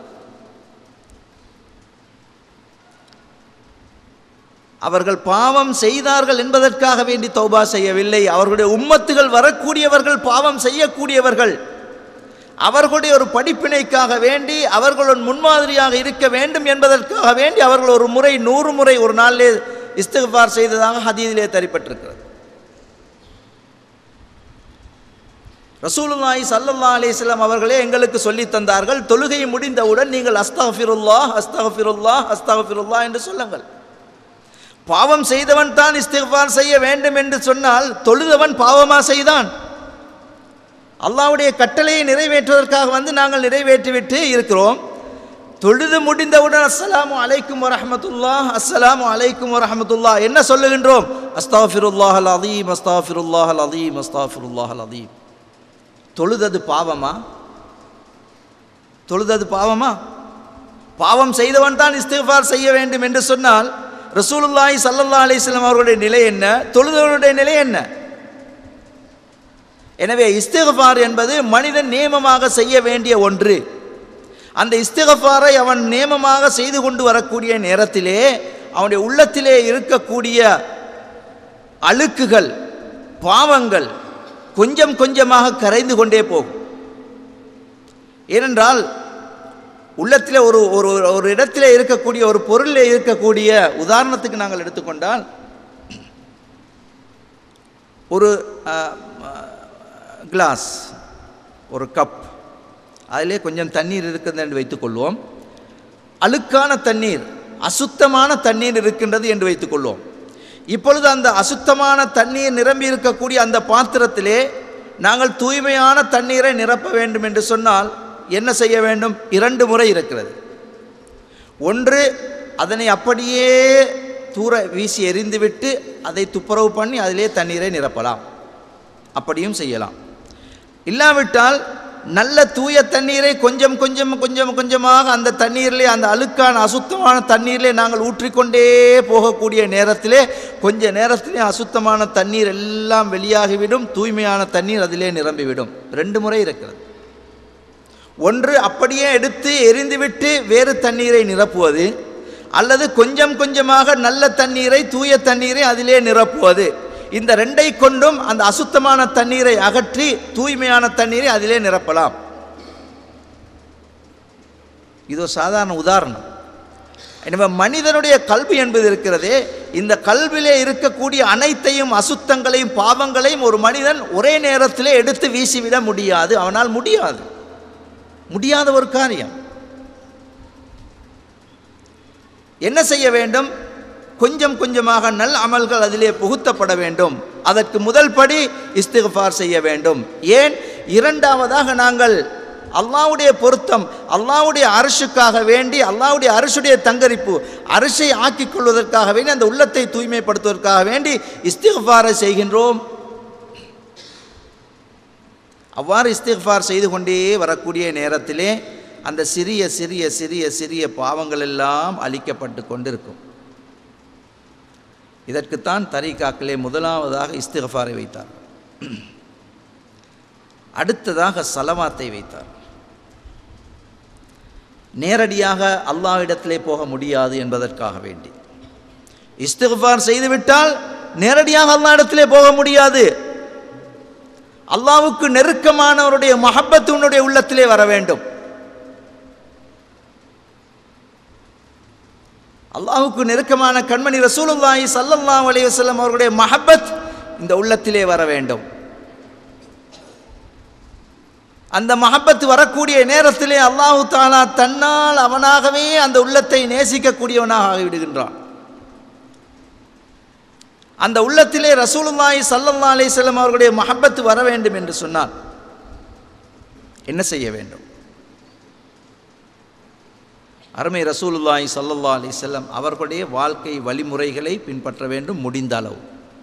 அவர்கள் பாவம் செய்தார்கள் என்பதற்காக வேண்டி தௌபா செய்யவில்லை அவர்களுடைய உம்மத்துகள் வரக்கூடியவர்கள் பாவம் செய்யக்கூடியவர்கள் அவர்களுடைய ஒரு படிப்பினைக்காக வேண்டி அவர்களுடன் முன்மாதிரியாக இருக்க வேண்டும் என்பதற்காக வேண்டி அவர்கள் ஒரு முறை நூறு முறை ஒரு நாளிலே இஸ்திஃபார் செய்ததாக ஹதீதிலே தரிப்பட்டிருக்கிறது ரசூலுல்லாஹி ஸல்லல்லாஹு அலைஹி வஸல்லம் அவர்களே எங்களுக்கு சொல்லி தந்தார்கள் தொழுகை முடிந்தவுடன் நீங்கள் அஸ்தகஃபிருல்லாஹ் அஸ்தகஃபிருல்லாஹ் அஸ்தகஃபிருல்லாஹ் என்று சொல்லுங்கள் பாவம் செய்தவன் தான் இஸ்திஃபார் செய்ய வேண்டும் என்று சொன்னால் தொழுதவன் பாவமா செய்தான் அல்லாவுடைய கட்டளையை நிறைவேற்றுவதற்காக வந்து நாங்கள் நிறைவேற்றிவிட்டு இருக்கிறோம் தொழுது முடிந்தவுடன் அஸ்ஸலாமு அலைக்கும் வரஹமத்துல்லாஹ் அஸ்ஸலாமு அலைக்கும் வரஹமத்துல்லா என்ன சொல்லுகின்றோம் அஸ்தாஃபிருல்லாஹ் அல் அதீம் அஸ்தாஃபிருல்லாஹ் அல் அதீம் அஸ்தாஃபிருல்லாஹ் அல் அதீம் தொழுதது பாவமா தொழுதது பாவமா பாவம் செய்தவன் தான் இஸ்திஃபார் செய்ய வேண்டும் என்று சொன்னால் ரசூலுல்லாஹி ஸல்லல்லாஹு அலைஹி வஸல்லம் அவர்களுடைய நிலை என்ன தொழுதவனுடைய நிலை என்ன எனவே இஸ்திகஃபார் என்பது மனிதன் நியமமாக செய்ய வேண்டிய ஒன்று அந்த இஸ்திகஃபாரை அவன் நியமமாக செய்து கொண்டு வரக்கூடிய நேரத்திலே அவனுடைய உள்ளத்திலே இருக்கக்கூடிய அழுக்குகள் பாவங்கள் கொஞ்சம் கொஞ்சமாக கரைந்து கொண்டே போகும் ஏனென்றால் உள்ளத்தில் ஒரு ஒரு ஒரு இடத்திலே இருக்கக்கூடிய ஒரு பொருளில் இருக்கக்கூடிய உதாரணத்துக்கு நாங்கள் எடுத்துக்கொண்டால் ஒரு கிளாஸ் ஒரு கப் அதிலே கொஞ்சம் தண்ணீர் இருக்குது என்று வைத்துக்கொள்வோம் அழுக்கான தண்ணீர் அசுத்தமான தண்ணீர் இருக்கின்றது என்று வைத்துக்கொள்வோம் இப்பொழுது அந்த அசுத்தமான தண்ணீர் நிரம்பி இருக்கக்கூடிய அந்த பாத்திரத்திலே நாங்கள் தூய்மையான தண்ணீரை நிரப்ப வேண்டும் என்று சொன்னால் என்ன செய்ய வேண்டும் இரண்டு முறை இருக்கிறது ஒன்று அதனை அப்படியே தூர வீசி எறிந்துவிட்டு அதை துப்புரவு பண்ணி அதிலே தண்ணீரை நிரப்பலாம் அப்படியும் செய்யலாம் இல்லாவிட்டால் நல்ல தூய தண்ணீரை கொஞ்சம் கொஞ்சம் கொஞ்சம் கொஞ்சமாக அந்த தண்ணீரிலே அந்த அழுக்கான அசுத்தமான தண்ணீரிலே நாங்கள் ஊற்றிக்கொண்டே போகக்கூடிய நேரத்திலே கொஞ்ச நேரத்திலே அசுத்தமான தண்ணீர் எல்லாம் வெளியாகிவிடும் தூய்மையான தண்ணீர் அதிலே நிரம்பிவிடும் ரெண்டு முறை இருக்கிறது ஒன்று அப்படியே எடுத்து எரிந்துவிட்டு வேறு தண்ணீரை நிரப்புவது அல்லது கொஞ்சம் கொஞ்சமாக நல்ல தண்ணீரை தூய தண்ணீரை அதிலே நிரப்புவது இந்த ரெண்டை கொண்டும் அந்த அசுத்தமான தண்ணீரை அகற்றி தூய்மையான தண்ணீரை அதிலே நிரப்பலாம் இது ஒரு சாதாரண உதாரணம் எனவே மனிதனுடைய கல்வி என்பது இருக்கிறதே இந்த கல்வியிலே இருக்கக்கூடிய அனைத்தையும் அசுத்தங்களையும் பாவங்களையும் ஒரு மனிதன் ஒரே நேரத்திலே எடுத்து வீசிவிட முடியாது அவனால் முடியாது முடியாத ஒரு காரியம் என்ன செய்ய வேண்டும் கொஞ்சம் கொஞ்சமாக நல் அமல்கள் அதிலே புகுத்தப்பட வேண்டும் அதற்கு முதல் படி இஸ்திஃபார் செய்ய வேண்டும் ஏன் இரண்டாவதாக நாங்கள் அல்லாவுடைய பொருத்தம் அல்லாவுடைய அரசுக்காக வேண்டி அல்லாவுடைய அரசுடைய தங்கரிப்பு அரசை ஆக்கிக் கொள்வதற்காக வேண்டி அந்த உள்ளத்தை தூய்மைப்படுத்துவதற்காக வேண்டி இஸ்திஃபாரை செய்கின்றோம் அவ்வாறு இஸ்திஃபார் செய்து கொண்டே வரக்கூடிய நேரத்திலே அந்த சிறிய சிறிய சிறிய சிறிய பாவங்கள் எல்லாம் அழிக்கப்பட்டு கொண்டிருக்கும் இதற்குத்தான் தரீகாக்களே முதலாவதாக இஸ்திகஃபாரை வைத்தார் அடுத்ததாக சலவாத்தை வைத்தார் நேரடியாக அல்லாஹ்விடத்திலே போக முடியாது என்பதற்காக வேண்டி இஸ்திகஃபார் செய்துவிட்டால் நேரடியாக அல்லாஹ்விடத்திலே போக முடியாது அல்லாவுக்கு நெருக்கமானவருடைய மஹப்பத்து உன்னுடைய உள்ளத்திலே வர வேண்டும் அல்லாஹுக்கு நெருக்கமான கண்மணி ரசூலுல்லாஹி ஸல்லல்லாஹு அலைஹி வஸல்லம் அவர்களுடைய மஹப்பத் இந்த உள்ளத்திலே வர வேண்டும் அந்த மஹப்பத் வரக்கூடிய நேரத்திலே அல்லாஹு தாலா தன்னால் அவனாகவே அந்த உள்ளத்தை நேசிக்கக்கூடியவனாக ஆகிவிடுகின்றான் அந்த உள்ளத்திலே ரசூலுல்லாஹி ஸல்லல்லாஹு அலைஹி வஸல்லம் அவர்களுடைய மஹப்பத் வர வேண்டும் என்று சொன்னால் என்ன செய்ய வேண்டும் அருமை ரசூலுல்லாஹி ஸல்லல்லாஹு அலைஹி வஸல்லம் அவர்களுடைய வாழ்க்கை வழிமுறைகளை பின்பற்ற வேண்டும் முடிந்த அளவு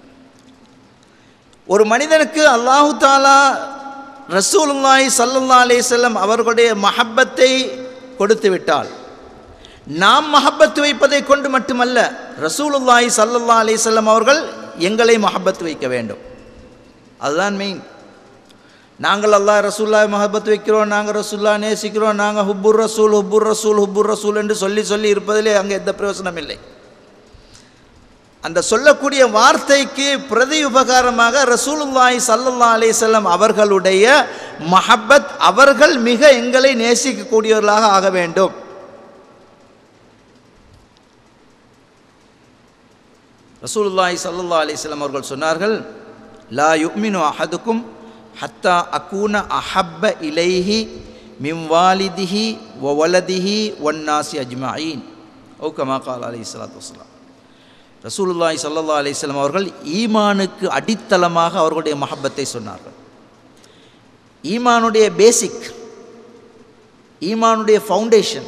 ஒரு மனிதனுக்கு அல்லாஹு தாலா ரசூலுல்லாஹி ஸல்லல்லாஹு அலைஹி வஸல்லம் அவர்களுடைய மஹப்பத்தை கொடுத்து விட்டால் நாம் மஹப்பத் வைப்பதை கொண்டு மட்டுமல்ல ரசூலுல்லாஹி ஸல்லல்லாஹு அலைஹி வஸல்லம் அவர்கள் எங்களை மஹப்பத் வைக்க வேண்டும் அதுதான் மெயின் நாங்கள் அல்லாஹ் ரசூல்லா மஹபத் வைக்கிறோம் நாங்கள் ரசூல்லா நேசிக்கிறோம் நாங்கள் ஹுப்புர் ரசூல் ஹுப்புர் ரசூல் ஹுப்புர் ரசூல் என்று சொல்லி சொல்லி இருப்பதிலே அங்கே எந்த பிரயோசனம் இல்லை அந்த சொல்லக்கூடிய வார்த்தைக்கு பிரதி உபகாரமாக ரசூலுல்லாஹி சல்லல்லா அலிசல்லம் அவர்களுடைய மஹப்பத் அவர்கள் மிக எங்களை நேசிக்கக்கூடியவர்களாக ஆக வேண்டும் ரசூலுல்லாஹி சல்லல்லா அலிஸ்லாம் அவர்கள் சொன்னார்கள் லா யுக்மினு அஹதுக்கும் ஹத்தா அக்கூன அஹப்ப இலைஹி மிம்வாலிதிஹி ஒவலதிஹி ஒன்னாசி அஜ்மாயின் ஓகமா கால் அலி சலாத்து வஸ்லாம் ரசூலுல்லாஹி சல்லா அலிஸ்லாம் அவர்கள் ஈமானுக்கு அடித்தளமாக அவர்களுடைய மஹப்பத்தை சொன்னார்கள் ஈமானுடைய பேசிக் ஈமானுடைய ஃபவுண்டேஷன்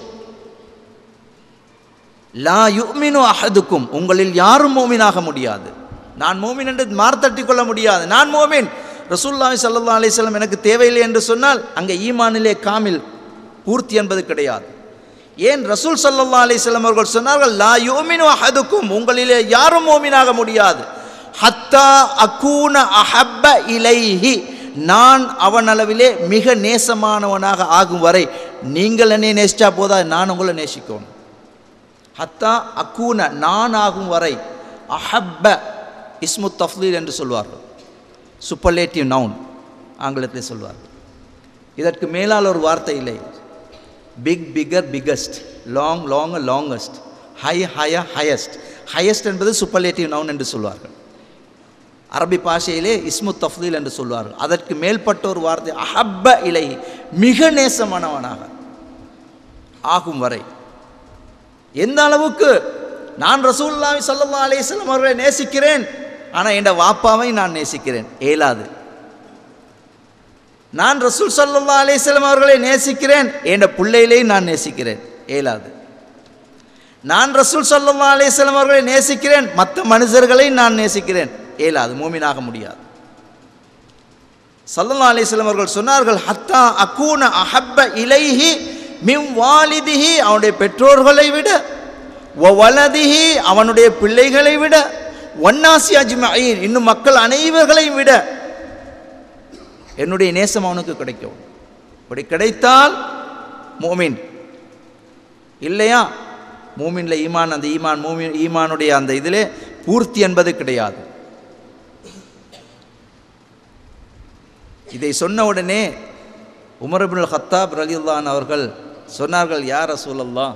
லா யுமினு அஹதுக்கும் உங்களில் யாரும் மோமினாக முடியாது நான் மோமின் என்று மார்த்தட்டி கொள்ள முடியாது நான் மோமின் ரசூல்லாஹி சல்லா அலிஸ்லாம் எனக்கு தேவையில்லை என்று சொன்னால் அங்கே ஈமானிலே காமில் பூர்த்தி என்பது கிடையாது ஏன் ரசூல் சல்லா அலிஸ்லாம் அவர்கள் சொன்னார்கள் லா யோமினு அஹதுக்கும் உங்களிலே யாரும் மோமினாக முடியாது ஹத்தா அக்கூன அஹப்ப இலைஹி நான் அவன் அளவிலே மிக நேசமானவனாக ஆகும் வரை நீங்கள் என்னை நேசிச்சா போதா நான் உங்களை நேசிக்கணும் ஹத்தா அக்கூன நான் ஆகும் வரை அஹப்ப இஸ்மு தஃப்லீல் என்று சொல்வார்கள் சூப்பர்லேட்டிவ் நவுன் ஆங்கிலத்தில் சொல்வார்கள் இதற்கு மேலால் ஒரு வார்த்தை இல்லை big bigger biggest long long longest high high highest highest என்பது சூப்பர்லேட்டிவ் நவுன் என்று சொல்வார்கள் அரபி பாஷையிலே இஸ்மு தஃப்தீல் என்று சொல்வார்கள் அதற்கு மேல்பட்ட ஒரு வார்த்தை அஹப்ப இலை மிக நேசமானவனாக ஆகும் வரை எந்த அளவுக்கு நான் ரசூல்லாவி சல்லா அலிஸ்லாம் அவர்களை நேசிக்கிறேன் ஆனால் என் வாப்பாவை நான் நேசிக்கிறேன் ஏலாது நான் ரசூல் சல்லா அலிஸ்லாம் அவர்களை நேசிக்கிறேன் என் பிள்ளையிலையும் நான் நேசிக்கிறேன் ஏலாது நான் ரசூல் சல்லா அலிஸ்லாம் அவர்களை நேசிக்கிறேன் மற்ற மனுஷர்களையும் நான் நேசிக்கிறேன் ஏலாது மூமினாக முடியாது சல்லல்லா அலிஸ்லாம் அவர்கள் சொன்னார்கள் ஹத்தா அக்கூன அஹப்ப இலைஹி மிம் வாலிதிஹி அவனுடைய பெற்றோர்களை விட ஒ வலதிஹி அவனுடைய பிள்ளைகளை விட ஒன்னாசி அஜ்மயின் இன்னும் மக்கள் அனைவர்களையும் விட என்னுடைய நேசம் அவனுக்கு கிடைக்கும் இப்படி கிடைத்தால் மோமின் இல்லையா மூமின்ல ஈமான் அந்த ஈமான் மூமின் ஈமானுடைய அந்த இதிலே பூர்த்தி என்பது கிடையாது இதை சொன்ன உடனே உமரபுல் ஹத்தாப் ரலியுல்லான் அவர்கள் சொன்னார்கள் யார் ரசூலல்லா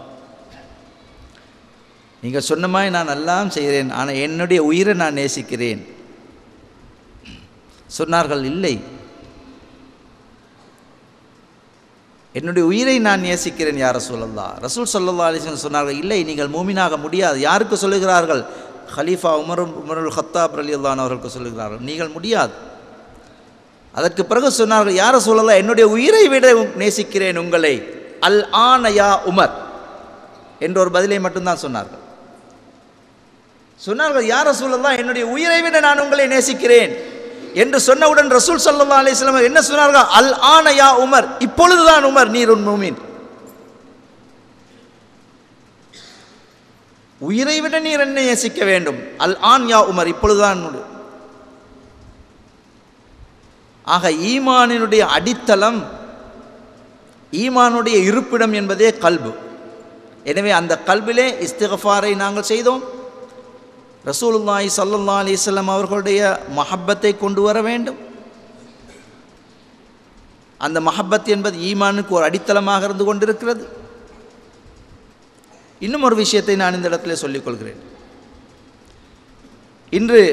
நீங்கள் சொன்ன மாதிரி நான் எல்லாம் செய்கிறேன் ஆனால் என்னுடைய உயிரை நான் நேசிக்கிறேன் சொன்னார்கள் இல்லை என்னுடைய உயிரை நான் நேசிக்கிறேன் யார் ரசூலல்லா ரசூல் சல்லா அலிஸ்வன் சொன்னார்கள் இல்லை நீங்கள் மூமினாக முடியாது யாருக்கு சொல்லுகிறார்கள் ஹலீஃபா உமர் உமருல் ஹத்தாப் ரலியுல்லான் அவர்களுக்கு சொல்லுகிறார்கள் நீங்கள் முடியாது அதற்கு பிறகு சொன்னார்கள் யார சொல்லலாம் என்னுடைய உயிரை விட நேசிக்கிறேன் உங்களை அல் ஆனயா உமர் என்ற ஒரு பதிலை மட்டும்தான் சொன்னார்கள் சொன்னார்கள் யார சொல்லலாம் என்னுடைய உயிரை விட நான் உங்களை நேசிக்கிறேன் என்று சொன்னவுடன் ரசூல் சல்லா அலிஸ்லாம் என்ன சொன்னார்கள் அல் ஆனயா உமர் இப்பொழுதுதான் உமர் நீர் உன் மூமின் உயிரை விட நீர் என்னை நேசிக்க வேண்டும் அல் ஆன் யா உமர் இப்பொழுதுதான் ஆக ஈமானினுடைய அடித்தளம் ஈமானுடைய இருப்பிடம் என்பதே கல்பு எனவே அந்த கல்விலே இஸ்திகஃபாரை நாங்கள் செய்தோம் ரசூலுல்லாஹி சல்லல்லா அலிஸ்லாம் அவர்களுடைய மஹப்பத்தை கொண்டு வர வேண்டும் அந்த மஹப்பத் என்பது ஈமானுக்கு ஒரு அடித்தளமாக இருந்து கொண்டிருக்கிறது இன்னும் ஒரு விஷயத்தை நான் இந்த இடத்துல சொல்லிக்கொள்கிறேன் இன்று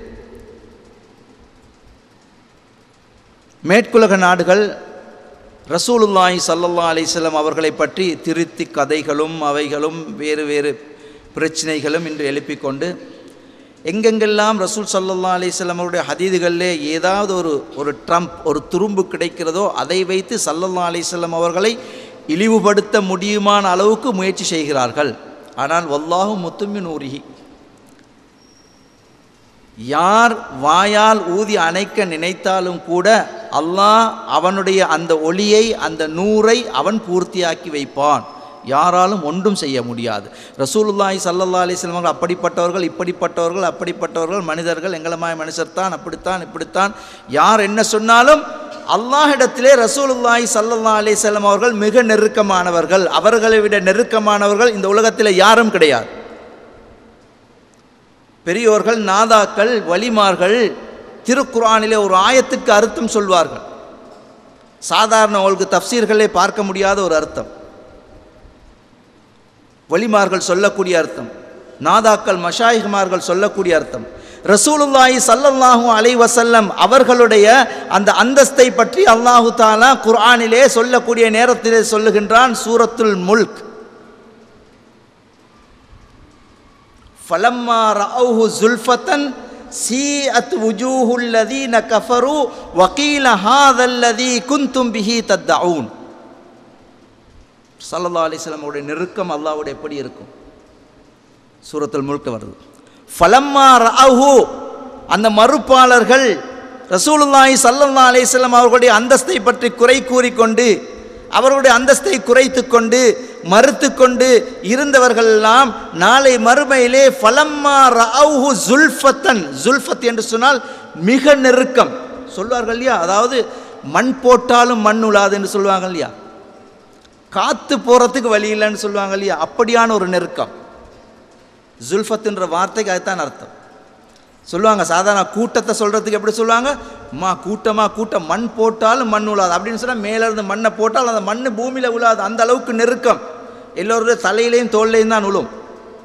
மேற்குலக நாடுகள் ரசூலுல்லாஹி சல்லல்லா அலிஸ்லாம் அவர்களை பற்றி திருத்தி கதைகளும் அவைகளும் வேறு வேறு பிரச்சனைகளும் இன்று எழுப்பிக்கொண்டு எங்கெங்கெல்லாம் ரசூல் சல்லல்லா அலிஸ்லாம் அவருடைய ஹதீதுகளிலே ஏதாவது ஒரு ஒரு ட்ரம்ப் ஒரு துரும்பு கிடைக்கிறதோ அதை வைத்து சல்லல்லா அலிஸ்லாம் அவர்களை இழிவுபடுத்த முடியுமான அளவுக்கு முயற்சி செய்கிறார்கள் ஆனால் வல்லாஹு முத்துமின் ஊரிஹி யார் வாயால் ஊதி அணைக்க நினைத்தாலும் கூட அல்லாஹ் அவனுடைய அந்த ஒளியை அந்த நூரை அவன் பூர்த்தியாக்கி வைப்பான் யாராலும் ஒன்றும் செய்ய முடியாது ரசூலுல்லாஹி சல்லல்லா அலிஸ்லாம் அவர்கள் அப்படிப்பட்டவர்கள் இப்படிப்பட்டவர்கள் அப்படிப்பட்டவர்கள் மனிதர்கள் எங்களமாய் மனுஷர் தான் அப்படித்தான் இப்படித்தான் யார் என்ன சொன்னாலும் அல்லாஹிடத்திலே ரசூலுல்லாஹி சல்லல்லா அலிஸ்லாம் அவர்கள் மிக நெருக்கமானவர்கள் அவர்களை விட நெருக்கமானவர்கள் இந்த உலகத்தில் யாரும் கிடையாது பெரியோர்கள் நாதாக்கள் வலிமார்கள் திருக்குரானிலே ஒரு ஆயத்துக்கு அர்த்தம் சொல்வார்கள் சாதாரண அவங்களுக்கு தப்சீர்களே பார்க்க முடியாத ஒரு அர்த்தம் வலிமார்கள் சொல்லக்கூடிய அர்த்தம் நாதாக்கள் மஷாயிகுமார்கள் சொல்லக்கூடிய அர்த்தம் ரசூலுல்லாஹி சல்லல்லாஹு அலை வசல்லம் அவர்களுடைய அந்த அந்தஸ்தை பற்றி அல்லாஹு தாலா குர்ஆனிலே சொல்லக்கூடிய நேரத்திலே சொல்லுகின்றான் சூரத்துல் முல்க் ஃபலம்மா ரஅவுஹு ஜுல்ஃபத்தன் சீஅத் வுஜூஹுல் லதீன கஃபரு வகீல ஹாதல்லதி குந்தும் பிஹி தத்தஊன் சல்லல்லா அலிஸ்லாமுடைய நெருக்கம் அல்லாஹ்வுடைய எப்படி இருக்கும் சூரத்துல் முல்க் வருது ஃபலம்மா ரஅஹு அந்த மறுப்பாளர்கள் ரசூலுல்லாஹி சல்லல்லா அலிஸ்லாம் அவர்களுடைய அந்தஸ்தை பற்றி குறை கூறிக்கொண்டு அவர்களுடைய அந்தஸ்தை குறைத்து கொண்டு மறுத்து கொண்டு இருந்தவர்கள் எல்லாம் நாளை மறுமையிலே ஃபலம்மா ரஅஹு ஜுல்ஃபத்தன் ஜுல்ஃபத் என்று சொன்னால் மிக நெருக்கம் சொல்வார்கள் இல்லையா அதாவது மண் போட்டாலும் மண் உழாது என்று சொல்லுவாங்க இல்லையா காத்து போகிறதுக்கு வழி இல்லைன்னு சொல்லுவாங்க இல்லையா அப்படியான ஒரு நெருக்கம் ஜுல்ஃபத்துன்ற வார்த்தைக்கு அதுதான் அர்த்தம் சொல்லுவாங்க சாதாரண கூட்டத்தை சொல்கிறதுக்கு எப்படி சொல்லுவாங்க மா கூட்டமாக கூட்டம் மண் போட்டாலும் மண் உழாது அப்படின்னு சொன்னால் மேலேருந்து மண்ணை போட்டால் அந்த மண் பூமியில் உழாது அந்த அளவுக்கு நெருக்கம் எல்லோருடைய தலையிலையும் தோல்லையும் தான் உழும்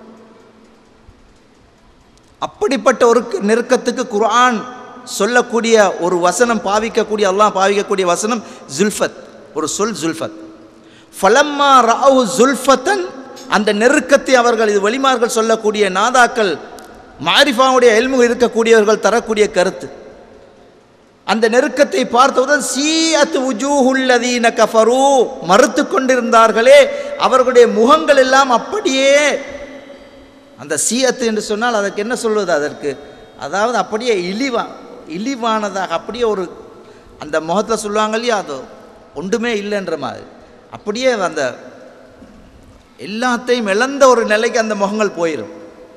அப்படிப்பட்ட ஒரு நெருக்கத்துக்கு குர்ஆன் சொல்லக்கூடிய ஒரு வசனம் பாவிக்கக்கூடிய அல்லாஹ் பாவிக்கக்கூடிய வசனம் ஜுல்ஃபத் ஒரு சொல் ஜுல்ஃபத் ஃபலம்மா ராவு ஜுல்ஃபத்தன் அந்த நெருக்கத்தை அவர்கள் இது வலிமார்கள் சொல்லக்கூடிய நாதாக்கள் மாரிஃபாவுடைய எல்மு இருக்கக்கூடியவர்கள் தரக்கூடிய கருத்து அந்த நெருக்கத்தை பார்த்தவுடன் சீஅத் உஜூஹுல்லதீன கஃபரு மறுத்து கொண்டிருந்தார்களே அவர்களுடைய முகங்கள் எல்லாம் அப்படியே அந்த சீயத்து என்று சொன்னால் அதற்கு என்ன சொல்வது அதற்கு அதாவது அப்படியே இழிவா இழிவானதாக அப்படியே ஒரு அந்த முகத்தில் சொல்லுவாங்க இல்லையா அது ஒன்றுமே இல்லைன்ற மாதிரி அப்படியே அந்த எல்லாத்தையும் இழந்த ஒரு நிலைக்கு அந்த முகங்கள் போயிடும்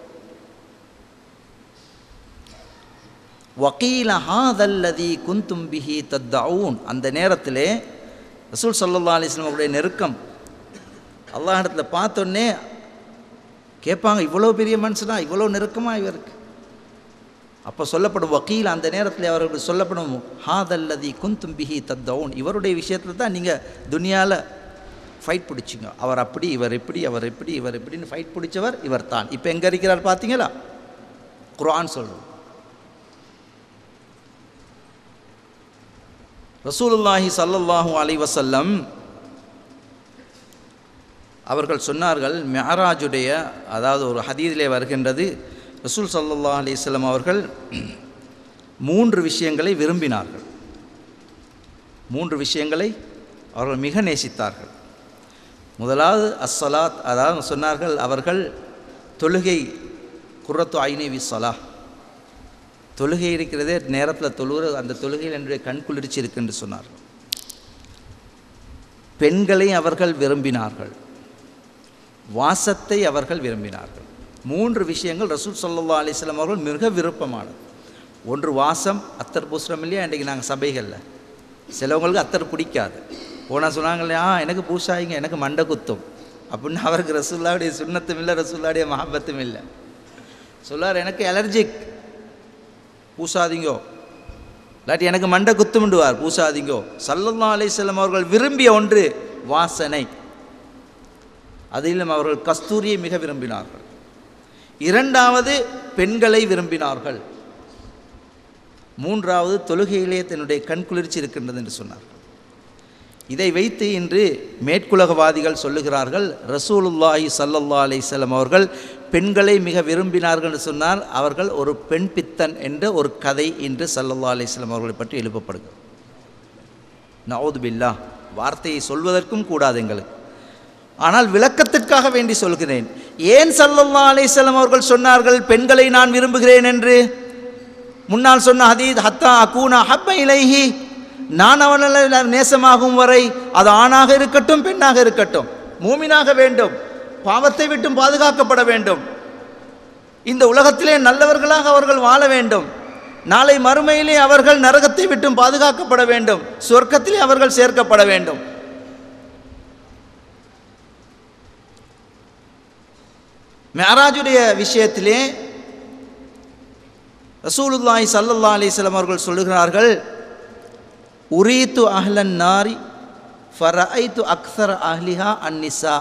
வக்கீல ஹாதல்லதி குந்தும் பிஹி தத்தவுன் அந்த நேரத்திலே ரசூல் சல்லா அலிஸ்லாம் அவருடைய நெருக்கம் அல்லாஹ் இடத்துல பார்த்தோன்னே கேட்பாங்க இவ்வளோ பெரிய மனுஷனா இவ்வளோ நெருக்கமாக இவருக்கு அப்போ சொல்லப்படும் வக்கீல் அந்த நேரத்தில் அவர்களுக்கு சொல்லப்படும் ஹாதல்லதி குந்தும் பிஹி தத்தவுன் இவருடைய விஷயத்தில் தான் நீங்கள் துனியாவில் ஃபைட் பிடிச்சிங்க அவர் அப்படி இவர் எப்படி அவர் எப்படி இவர் எப்படின்னு ஃபைட் பிடிச்சவர் இவர் தான் இப்போ எங்கே இருக்கிறார் பார்த்தீங்களா குர்ஆன் சொல்கிறோம் ரசூலுல்லாஹி சல்லல்லாஹு அலை வசல்லம் அவர்கள் சொன்னார்கள் மெஹராஜுடைய அதாவது ஒரு ஹதீதிலே வருகின்றது ரசூல் சல்லல்லாஹ் அலிஸ்லாம் அவர்கள் மூன்று விஷயங்களை விரும்பினார்கள் மூன்று விஷயங்களை அவர்கள் மிக நேசித்தார்கள் முதலாவது அஸ்ஸலாத் அதாவது சொன்னார்கள் அவர்கள் தொழுகை குர்ரத்து ஐனி வி சலா தொழுகை இருக்கிறதே நேரத்தில் தொழுகிற அந்த தொழுகையில் என்னுடைய கண் குளிர்ச்சி இருக்கு என்று சொன்னார்கள் பெண்களை அவர்கள் விரும்பினார்கள் வாசத்தை அவர்கள் விரும்பினார்கள் மூன்று விஷயங்கள் ரசூல் சல்லா அலிஸ்லாம் அவர்கள் மிக விருப்பமானது ஒன்று வாசம் அத்தர் பூசுறம் இல்லையா இன்றைக்கி நாங்கள் சபைகளில் சிலவங்களுக்கு அத்தர் பிடிக்காது போனால் சொன்னாங்க இல்லையா எனக்கு பூசாயிங்க எனக்கு மண்டை குத்தும் அப்படின்னு அவருக்கு ரசூல்லாவுடைய சுண்ணத்தும் இல்லை ரசூல்லாவுடைய மஹபத்தும் இல்லை சொல்லார் எனக்கு அலர்ஜிக் பூசாதீங்கோ இல்லாட்டி எனக்கு மண்டை குத்துமிண்டுவார் பூசாதீங்கோ சல்லல்லா அலிஸ்லாம் அவர்கள் விரும்பிய ஒன்று வாசனை அதிலும் அவர்கள் கஸ்தூரியை மிக விரும்பினார்கள் இரண்டாவது பெண்களை விரும்பினார்கள் மூன்றாவது தொழுகையிலே தன்னுடைய கண் குளிர்ச்சி இருக்கின்றது என்று சொன்னார்கள் இதை வைத்து இன்று மேற்குலகவாதிகள் சொல்லுகிறார்கள் ரசூலுல்லாஹி சல்லல்லா அலிசல்லம் அவர்கள் பெண்களை மிக விரும்பினார்கள் என்று சொன்னால் அவர்கள் ஒரு பெண் பித்தன் என்ற ஒரு கதை இன்று சல்லல்லா அலிஸ்லாம் அவர்களை பற்றி எழுப்பப்படுகிறது நவுது பில்லா வார்த்தையை சொல்வதற்கும் கூடாது எங்களுக்கு ஆனால் விளக்கத்திற்காக வேண்டி சொல்கிறேன் ஏன் சல்லல்லா அலிஸ்லாம் அவர்கள் சொன்னார்கள் பெண்களை நான் விரும்புகிறேன் என்று முன்னால் சொன்ன ஹதீத் ஹத்தா அகூனா ஹப்ப இலைஹி நான் அவனால் நேசமாகும் வரை அது ஆணாக இருக்கட்டும் பெண்ணாக இருக்கட்டும் மூமினாக வேண்டும் பாவத்தை விட்டும் பாதுகாக்கப்பட வேண்டும் இந்த உலகத்திலே நல்லவர்களாக அவர்கள் வாழ வேண்டும் நாளை மறுமையிலே அவர்கள் நரகத்தை விட்டும் பாதுகாக்கப்பட வேண்டும் சொர்க்கத்திலே அவர்கள் சேர்க்கப்பட வேண்டும் மேராஜுடைய விஷயத்திலே ரசூலுல்லாஹி சல்லல்லா அலிஸ்லாம் அவர்கள் சொல்லுகிறார்கள் உரீத்து அஹ்லன் நாரி ஃபரஐத்து அக்சர் அஹ்லிஹா அந்நிசா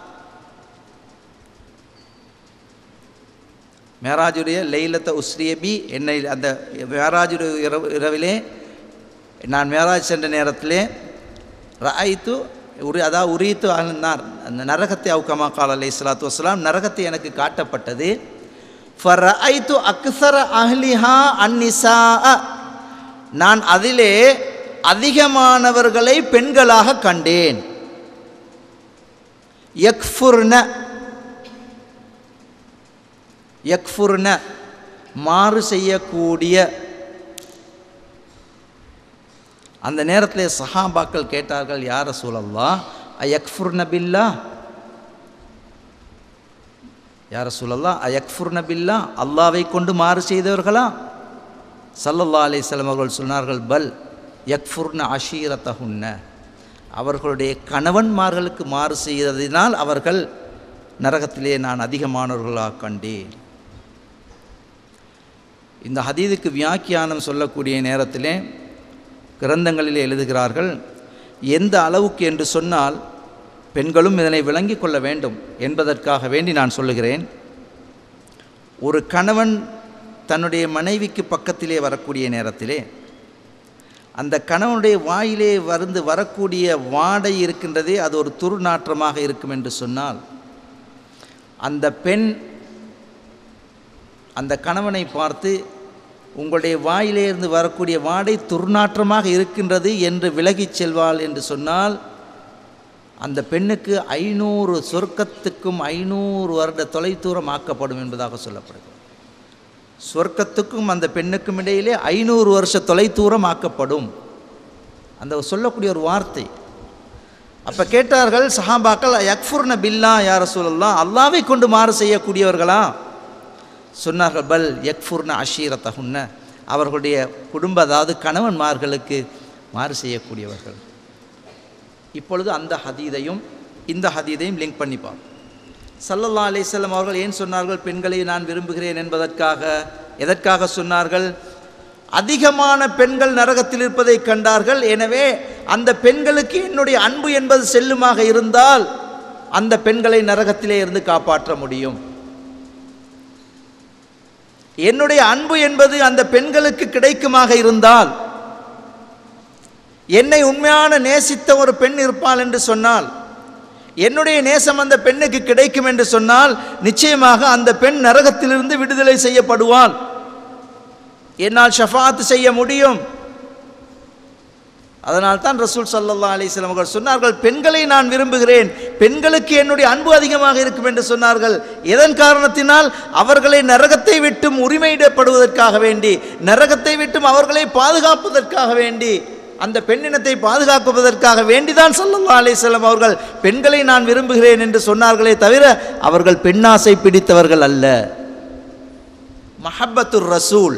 மேராஜுடைய லைலத்த உஸ்ரியபி என்னை அந்த மேராஜுடைய இரவு இரவிலே நான் மேராஜ் சென்ற நேரத்திலே ரஐத்து உரி அதாவது உரீத்து அஹ்லன்னார் அந்த நரகத்தை அவுக்கமா கால அலை சலாத்து வஸ்லாம் நரகத்தை எனக்கு காட்டப்பட்டது ஃபரஐத்து அக்சர அஹ்லிஹா அந்நிசா நான் அதிலே அதிகமானவர்களை பெண்களாக கண்டேன் யக்ஃபுர்ன யக்ஃபுர்ன மாறு செய்யக்கூடிய அந்த நேரத்தில் சஹாபாக்கள் கேட்டார்கள் யார சூழல்லா அயக்ஃபுர்ன பில்லா யார சூழல்லா அயக்ஃபுர்ன பில்லா அல்லாவை கொண்டு மாறு செய்தவர்களா சல்லல்லா அலிஸ்லாம் அவர்கள் சொன்னார்கள் பல் யக்ஃபுர்ன அஷீரத்தகுன்ன அவர்களுடைய கணவன்மார்களுக்கு மாறு செய்ததினால் அவர்கள் நரகத்திலே நான் அதிகமானவர்களாக கண்டேன் இந்த ஹதீதுக்கு வியாக்கியானம் சொல்லக்கூடிய நேரத்திலே கிரந்தங்களிலே எழுதுகிறார்கள் எந்த அளவுக்கு என்று சொன்னால் பெண்களும் இதனை விளங்கி கொள்ள வேண்டும் என்பதற்காக வேண்டி நான் சொல்லுகிறேன் ஒரு கணவன் தன்னுடைய மனைவிக்கு பக்கத்திலே வரக்கூடிய நேரத்திலே அந்த கணவனுடைய வாயிலே வருந்து வரக்கூடிய வாடை இருக்கின்றதே அது ஒரு துர்நாற்றமாக இருக்கும் என்று சொன்னால் அந்த பெண் அந்த கணவனை பார்த்து உங்களுடைய வாயிலே இருந்து வரக்கூடிய வாடை துர்நாற்றமாக இருக்கின்றது என்று விலகிச் செல்வாள் என்று சொன்னால் அந்த பெண்ணுக்கு ஐநூறு சொர்க்கத்துக்கும் ஐநூறு வருட தொலைதூரம் ஆக்கப்படும் என்பதாக சொல்லப்படுகிறது சொர்க்கத்துக்கும் அந்த பெண்ணுக்கும் இடையிலே ஐநூறு வருஷ தொலைதூரம் ஆக்கப்படும் அந்த சொல்லக்கூடிய ஒரு வார்த்தை அப்போ கேட்டார்கள் சஹாபாக்கள் யக்ஃபுர்ன பில்லா யார சொல்லலாம் அல்லாவை கொண்டு மாறு செய்யக்கூடியவர்களா சொன்னார்கள் பல் யக்ஃபுர்ன அஷீரத்தகுன்ன அவர்களுடைய குடும்ப அதாவது கணவன்மார்களுக்கு மாறு செய்யக்கூடியவர்கள் இப்பொழுது அந்த ஹதீதையும் இந்த ஹதீதையும் லிங்க் பண்ணி பார்ப்போம் சல்லல்லா அலிசல்லம் அவர்கள் ஏன் சொன்னார்கள் பெண்களை நான் விரும்புகிறேன் என்பதற்காக எதற்காக சொன்னார்கள் அதிகமான பெண்கள் நரகத்தில் இருப்பதை கண்டார்கள் எனவே அந்த பெண்களுக்கு என்னுடைய அன்பு என்பது செல்லுமாக இருந்தால் அந்த பெண்களை நரகத்திலே இருந்து காப்பாற்ற முடியும் என்னுடைய அன்பு என்பது அந்த பெண்களுக்கு கிடைக்குமாக இருந்தால் என்னை உண்மையான நேசித்த ஒரு பெண் இருப்பாள் என்று சொன்னால் என்னுடைய நேசம் அந்த பெண்ணுக்கு கிடைக்கும் என்று சொன்னால் நிச்சயமாக அந்த பெண் நரகத்திலிருந்து விடுதலை செய்யப்படுவாள் என்னால் ஷஃபாத் செய்ய முடியும் அதனால் தான் ரசூல் சல்லல்லா அலிஸ்லாம் அவர்கள் சொன்னார்கள் பெண்களை நான் விரும்புகிறேன் பெண்களுக்கு என்னுடைய அன்பு அதிகமாக இருக்கும் என்று சொன்னார்கள் எதன் காரணத்தினால் அவர்களை நரகத்தை விட்டும் உரிமையிடப்படுவதற்காக வேண்டி நரகத்தை விட்டும் அவர்களை பாதுகாப்பதற்காக வேண்டி அந்த பெண்ணினத்தை பாதுகாக்குவதற்காக வேண்டிதான் சல்லல்லா அலிஸ்லாம் அவர்கள் பெண்களை நான் விரும்புகிறேன் என்று சொன்னார்களே தவிர அவர்கள் பெண்ணாசை பிடித்தவர்கள் அல்ல மஹப்பத்துர் ரசூல்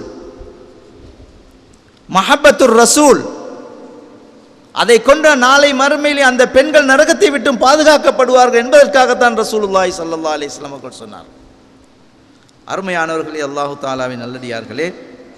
மஹப்பத்துர் ரசூல் அதை கொண்ட நாளை மறுமையிலே அந்த பெண்கள் நரகத்தை விட்டும் பாதுகாக்கப்படுவார்கள் என்பதற்காகத்தான் ரசூலுல்லாஹி சல்லா அலிஸ்லாம் அவர்கள் சொன்னார் அருமையானவர்களே அல்லாஹு தாலாவின் நல்லடியார்களே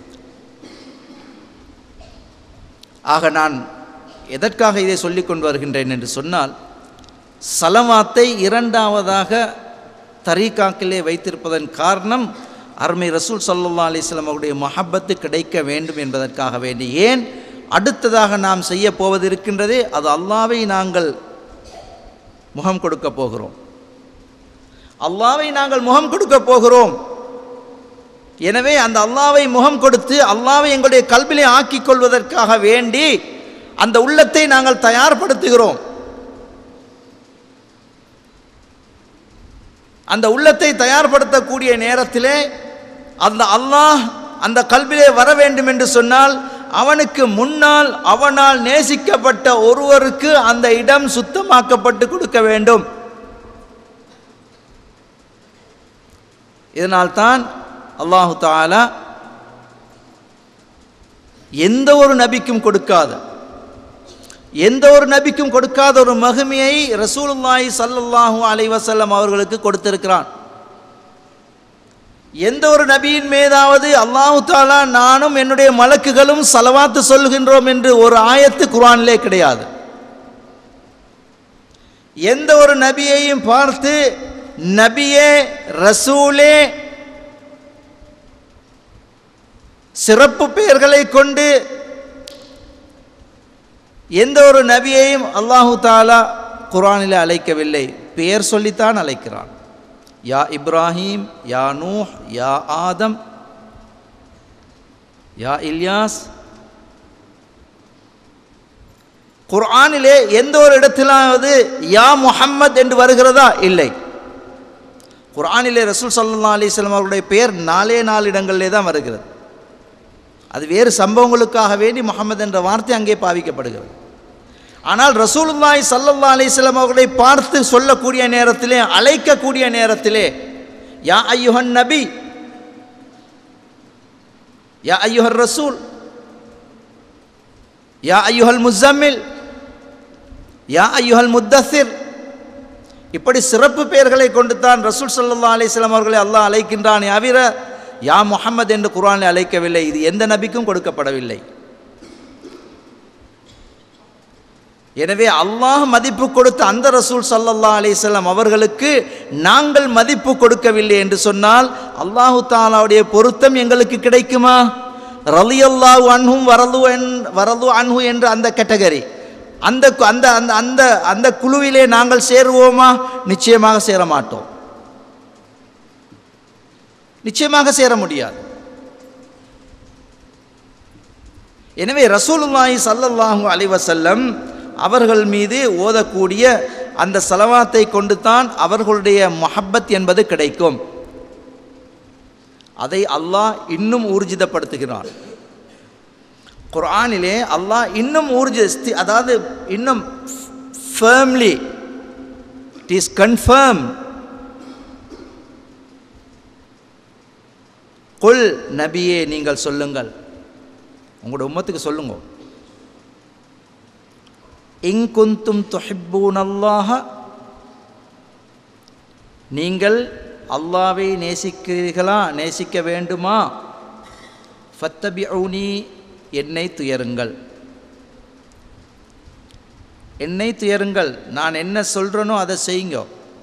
ஆக நான் எதற்காக இதை சொல்லிக் கொண்டு வருகின்றேன் என்று சொன்னால் சலவாத்தை இரண்டாவதாக தரீகாக்கிலே வைத்திருப்பதன் காரணம் அருமை ரசூல் சல்லா அலிஸ்லாம் அவருடைய மஹப்பத்து கிடைக்க வேண்டும் என்பதற்காக வேண்டி ஏன் அடுத்ததாக நாம் செய்ய போவது இருக்கின்றதே அது அல்லாவை நாங்கள் முகம் கொடுக்க போகிறோம் அல்லாவை நாங்கள் முகம் கொடுக்க போகிறோம் எனவே அந்த அல்லாவை முகம் கொடுத்து அல்லாவை எங்களுடைய கல்விலை ஆக்கிக் கொள்வதற்காக வேண்டி அந்த உள்ளத்தை நாங்கள் தயார்படுத்துகிறோம் அந்த உள்ளத்தை தயார்படுத்தக்கூடிய நேரத்திலே அந்த அல்லாஹ் அந்த கல்விலே வர வேண்டும் என்று சொன்னால் அவனுக்கு முன்னால் அவனால் நேசிக்கப்பட்ட ஒருவருக்கு அந்த இடம் சுத்தமாக்கப்பட்டு கொடுக்க வேண்டும் இதனால்தான் அல்லாஹு தாலா எந்த ஒரு நபிக்கும் கொடுக்காத எந்த ஒரு நபிக்கும் கொடுக்காத ஒரு மகிமையை ரசூலுல்லாஹி ஸல்லல்லாஹு அலைஹி வஸல்லம் அவர்களுக்கு கொடுத்திருக்கிறான் எந்த ஒரு நபியின் மீதாவது அல்லாஹு தாலா நானும் என்னுடைய மலக்குகளும் சலவாத்து சொல்கின்றோம் என்று ஒரு ஆயத்து குர்ஆனிலே கிடையாது எந்த ஒரு நபியையும் பார்த்து நபியே ரசூலே சிறப்பு பெயர்களை கொண்டு எந்த ஒரு நபியையும் அல்லாஹு தாலா குரானில் அழைக்கவில்லை பெயர் சொல்லித்தான் அழைக்கிறான் யா இப்ராஹீம் யா நூஹ் யா ஆதம் யா இல்யாஸ் குர்ஆனிலே எந்த ஒரு இடத்திலாவது யா முஹம்மத் என்று வருகிறதா இல்லை குர்ஆனிலே ரசூல் சல்லா அலிஸ்லாம் அவருடைய பெயர் நாலே நாலு இடங்களிலே தான் வருகிறது அது வேறு சம்பவங்களுக்காக வேண்டி முகமது என்ற வார்த்தை அங்கே பாவிக்கப்படுகிறது ஆனால் ரசூலுல்லாய் சல்லல்லா அலிஸ்லாம் அவர்களை பார்த்து சொல்லக்கூடிய நேரத்திலே அழைக்கக்கூடிய நேரத்திலே யா ஐயுஹன் நபி யா ஐயுஹர் ரசூல் யா ஐயுஹல் முசம்மில் யா ஐயுஹல் முத்தசிர் இப்படி சிறப்பு பெயர்களை கொண்டு தான் ரசூல் சல்லா அலிஸ்லாம் அவர்களை அல்லாஹ் அழைக்கின்றான் தவிர யா முஹம்மது என்று குரானில் அழைக்கவில்லை இது எந்த நபிக்கும் கொடுக்கப்படவில்லை எனவே அல்லாஹ் மதிப்பு கொடுத்த அந்த ரசூல் சல்லல்லா அலிசல்லாம் அவர்களுக்கு நாங்கள் மதிப்பு கொடுக்கவில்லை என்று சொன்னால் அல்லாஹு தாலாவுடைய பொருத்தம் எங்களுக்கு கிடைக்குமா ரலியல்லாஹு அன்ஹும் வரலு என் வரலு அன்ஹு என்ற அந்த கேட்டகரி அந்த அந்த அந்த அந்த அந்த குழுவிலே நாங்கள் சேருவோமா நிச்சயமாக சேர மாட்டோம் நிச்சயமாக சேர முடியாது எனவே ரசூலுல்லாஹி சல்லல்லாஹு அலைவசல்லம் அவர்கள் மீது ஓதக்கூடிய அந்த செலவாத்தை கொண்டு தான் அவர்களுடைய மொஹப்பத் என்பது கிடைக்கும் அதை அல்லாஹ் இன்னும் ஊர்ஜிதப்படுத்துகிறான் குர்ஆனிலே அல்லாஹ் இன்னும் ஊர்ஜி அதாவது இன்னும் ஃபேம்லி இட் இஸ் கன்ஃபர்ம் குல் நபியே நீங்கள் சொல்லுங்கள் உங்களோட உம்மத்துக்கு சொல்லுங்க இங்குந்தும் தொஹிப்பூன் அல்லாஹ நீங்கள் அல்லாவை நேசிக்கிறீர்களா நேசிக்க வேண்டுமா ஃபத்தபிஊனி என்னை துயருங்கள் என்னை துயருங்கள் நான் என்ன சொல்கிறேனோ அதை செய்யுங்க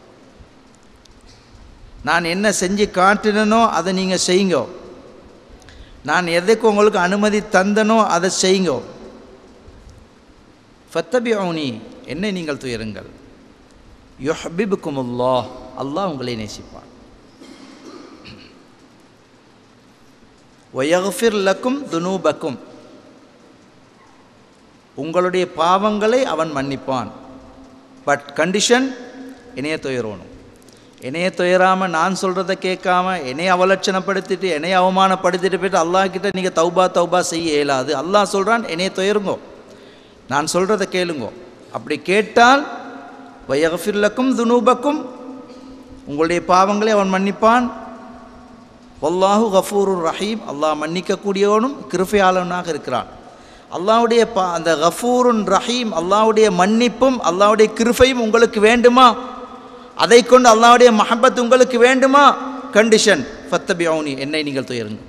நான் என்ன செஞ்சு காட்டினனோ அதை நீங்கள் செய்யுங்க நான் எதுக்கு உங்களுக்கு அனுமதி தந்தனோ அதை செய்யுங்க ஃபத்தபியூனி என்னை நீங்கள் துயருங்கள் யுஹபிபுக்குமுல்லா அல்லாஹ் உங்களை நேசிப்பான் ஒயஃபிர் லக்கும் துனூபக்கும் உங்களுடைய பாவங்களை அவன் மன்னிப்பான் பட் கண்டிஷன் என்னைய துயரணும் என்னைய துயராமல் நான் சொல்கிறத கேட்காம என்னைய அவலட்சணப்படுத்திட்டு என்னைய அவமானப்படுத்திட்டு போயிட்டு அல்லாஹ் கிட்ட நீங்கள் தௌபா தௌபா செய்ய இயலாது அல்லாஹ் சொல்கிறான் என்னைய துயருங்கோ நான் சொல்கிறத கேளுங்கோ அப்படி கேட்டால் வயகஃபிர்லக்கும் துனூபக்கும் உங்களுடைய பாவங்களை அவன் மன்னிப்பான் வல்லாஹு கஃபூருர் ரஹீம் அல்லாஹ் மன்னிக்கக்கூடியவனும் கிருஃபையாளனாக இருக்கிறான் அல்லாவுடைய பா அந்த கஃபூருன் ரஹீம் அல்லாவுடைய மன்னிப்பும் அல்லாவுடைய கிருஃபையும் உங்களுக்கு வேண்டுமா அதை கொண்டு அல்லாவுடைய மஹப்பத் உங்களுக்கு வேண்டுமா கண்டிஷன் ஃபத்தபியவுனி என்னை நீங்கள் துயருங்கள்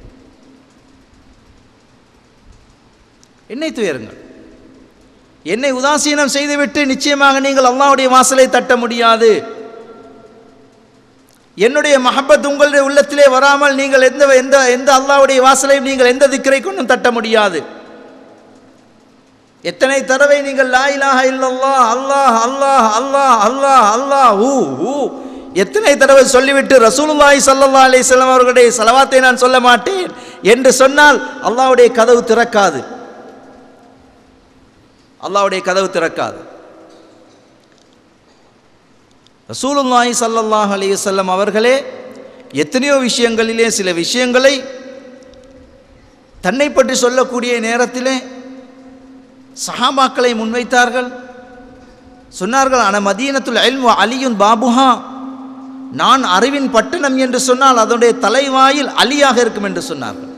என்னை துயருங்கள் என்னை உதாசீனம் செய்துவிட்டு நிச்சயமாக நீங்கள் அல்லாவுடைய வாசலை தட்ட முடியாது என்னுடைய மஹப்பத் உங்களுடைய உள்ளத்திலே வராமல் நீங்கள் எந்த எந்த எந்த அல்லாவுடைய வாசலையும் நீங்கள் எந்த திக்கரை கொண்டும் தட்ட முடியாது எத்தனை தடவை நீங்கள் லா இலாஹ இல்லல்லாஹ் அல்லாஹ் அல்லாஹ் அல்லாஹ் அல்லாஹ் அல்லாஹ் ஊ ஊ எத்தனை தடவை சொல்லிவிட்டு ரசூலுல்லாஹி ஸல்லல்லாஹு அலைஹி வஸல்லம் அவர்களுடைய ஸலவாத்தை நான் சொல்ல மாட்டேன் என்று சொன்னால் அல்லாஹ்வுடைய கதவு திறக்காது அல்லாஹ்வுடைய கதவு திறக்காது ரசூலுல்லாஹி ஸல்லல்லாஹு அலைஹி வஸல்லம் அவர்களே எத்தனையோ விஷயங்களிலே சில விஷயங்களை தன்னை பற்றி சொல்லக்கூடிய நேரத்திலே சஹாபாக்களை முன்வைத்தார்கள் சொன்னார்கள் அன மதீனத்துல் அல்மு அலியுன் பாபுஹா நான் அறிவின் பட்டணம் என்று சொன்னால் அதனுடைய தலைவாயில் அலியாக இருக்கும் என்று சொன்னார்கள்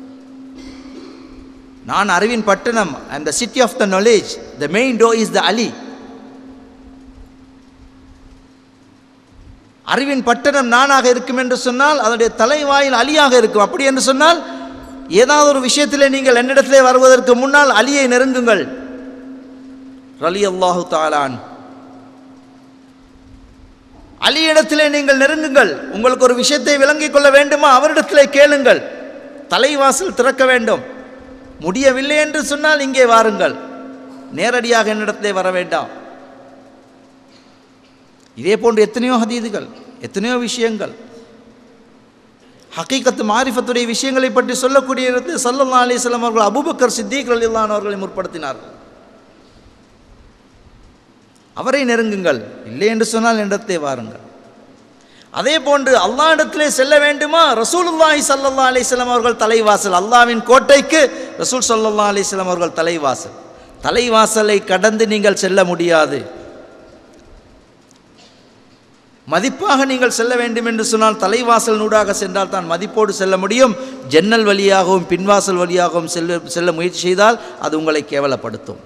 நான் அறிவின் பட்டணம் and the city of the knowledge the main door is the Ali அறிவின் பட்டணம் நானாக இருக்கும் என்று சொன்னால் அதனுடைய தலைவாயில் அலியாக இருக்கும் அப்படி என்று சொன்னால் ஏதாவது ஒரு விஷயத்திலே நீங்கள் என்னிடத்திலே வருவதற்கு முன்னால் அலியை நெருங்குங்கள் ரலி அல்லாஹு தாலான் அலி இடத்திலே நீங்கள் நெருங்குங்கள் உங்களுக்கு ஒரு விஷயத்தை விளங்கிக் கொள்ள வேண்டுமா அவரிடத்திலே கேளுங்கள் தலைவாசல் திறக்க வேண்டும் முடியவில்லை என்று சொன்னால் இங்கே வாருங்கள் நேரடியாக என்னிடத்திலே வர வேண்டாம் இதே போன்று எத்தனையோ ஹதீதுகள் எத்தனையோ விஷயங்கள் ஹக்கீக்கத்து மாரிஃபத்துடைய விஷயங்களை பற்றி சொல்லக்கூடிய இடத்தில் சல்லல்லா அலிஸ்லாம் அவர்கள் அபுபக்கர் சித்திக் அலில்லான் அவர்களை முற்படுத்தினார்கள் அவரை நெருங்குங்கள் இல்லை என்று சொன்னால் இடத்தை வாருங்கள் அதே போன்று அல்லா இடத்திலே செல்ல வேண்டுமா ரசூலுல்லாஹி சல்லல்லா அலிஸ்லாம் அவர்கள் தலைவாசல் அல்லாவின் கோட்டைக்கு ரசூல் சல்லல்லா அலிஸ்லாம் அவர்கள் தலைவாசல் தலைவாசலை கடந்து நீங்கள் செல்ல முடியாது மதிப்பாக நீங்கள் செல்ல வேண்டும் என்று சொன்னால் தலைவாசல் நூடாக சென்றால் தான் மதிப்போடு செல்ல முடியும் ஜன்னல் வழியாகவும் பின்வாசல் வழியாகவும் செல்ல செல்ல முயற்சி செய்தால் அது உங்களை கேவலப்படுத்தும்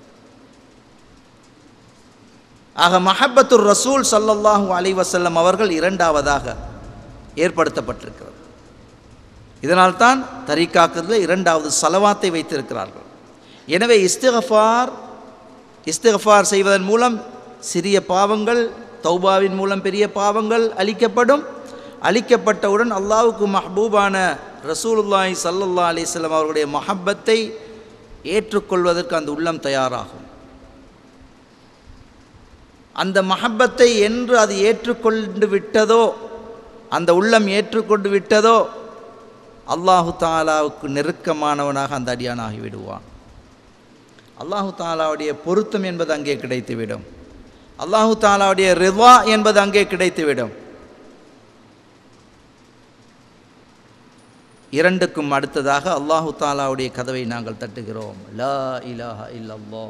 ஆக மஹப்பத்துர் ரசூல் சல்லல்லாஹு அலை வசல்லம் அவர்கள் இரண்டாவதாக ஏற்படுத்தப்பட்டிருக்கிறது இதனால்தான் தரிக்காக்கிறதுல இரண்டாவது சலவாத்தை வைத்திருக்கிறார்கள் எனவே இஸ்திகஃபார் இஸ்திகஃபார் செய்வதன் மூலம் சிறிய பாவங்கள் தௌபாவின் மூலம் பெரிய பாவங்கள் அளிக்கப்படும் அளிக்கப்பட்டவுடன் அல்லாவுக்கு மஹபூபான ரசூலுல்லாஹி சல்லல்லா அலிஸ்லாம் அவர்களுடைய மஹப்பத்தை ஏற்றுக்கொள்வதற்கு அந்த உள்ளம் தயாராகும் அந்த மஹப்பத்தை என்று அது ஏற்றுக்கொண்டு விட்டதோ அந்த உள்ளம் ஏற்றுக்கொண்டு விட்டதோ அல்லாஹு தாலாவுக்கு நெருக்கமானவனாக அந்த அடியானாகி விடுவான் அல்லாஹு தாலாவுடைய பொருத்தம் என்பது அங்கே கிடைத்துவிடும் அல்லாஹு தாலாவுடைய ரிவா என்பது அங்கே கிடைத்துவிடும் இரண்டுக்கும் அடுத்ததாக அல்லாஹு தாலாவுடைய கதவை நாங்கள் தட்டுகிறோம் லா இலாஹ இல்லல்லோ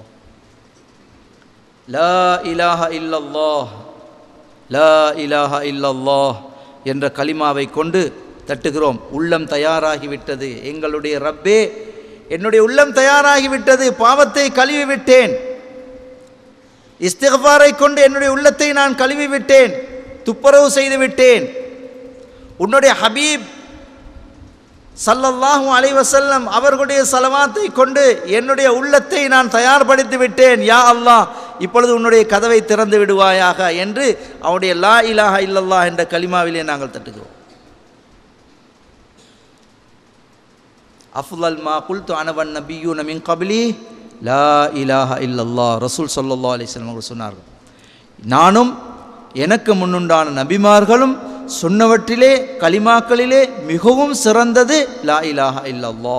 லா இலாஹ இல்லல்லோ லா இலாஹ இல்லல்லோ என்ற கலிமாவை கொண்டு தட்டுகிறோம் உள்ளம் தயாராகிவிட்டது எங்களுடைய ரப்பே என்னுடைய உள்ளம் தயாராகிவிட்டது பாவத்தை கழுவி விட்டேன் இஸ்திகபாரை கொண்டு என்னுடைய உள்ளத்தை நான் கழுவி விட்டேன் துப்புரவு செய்து விட்டேன் உன்னுடைய ஹபீப் சல்லல்லாஹு அலைவசல்லம் அவர்களுடைய சலவாத்தை கொண்டு என்னுடைய உள்ளத்தை நான் தயார்படுத்தி விட்டேன் யா அல்லாஹ் இப்பொழுது உன்னுடைய கதவை திறந்து விடுவாயாக என்று அவனுடைய லா இலாஹா இல்லல்லா என்ற கலிமாவிலே நாங்கள் தட்டுகிறோம் அஃலல் மா குல்து அனவன் நபியூ நமின் கபிலி லா இலாஹா இல்லல்லா ரசூல் சல்லா அலிஸ்லாம் அவர்கள் சொன்னார்கள் நானும் எனக்கு முன்னுண்டான நபிமார்களும் சொன்னவற்றிலே கலிமாக்களிலே மிகவும் சிறந்தது லா இலாஹா இல்லல்லா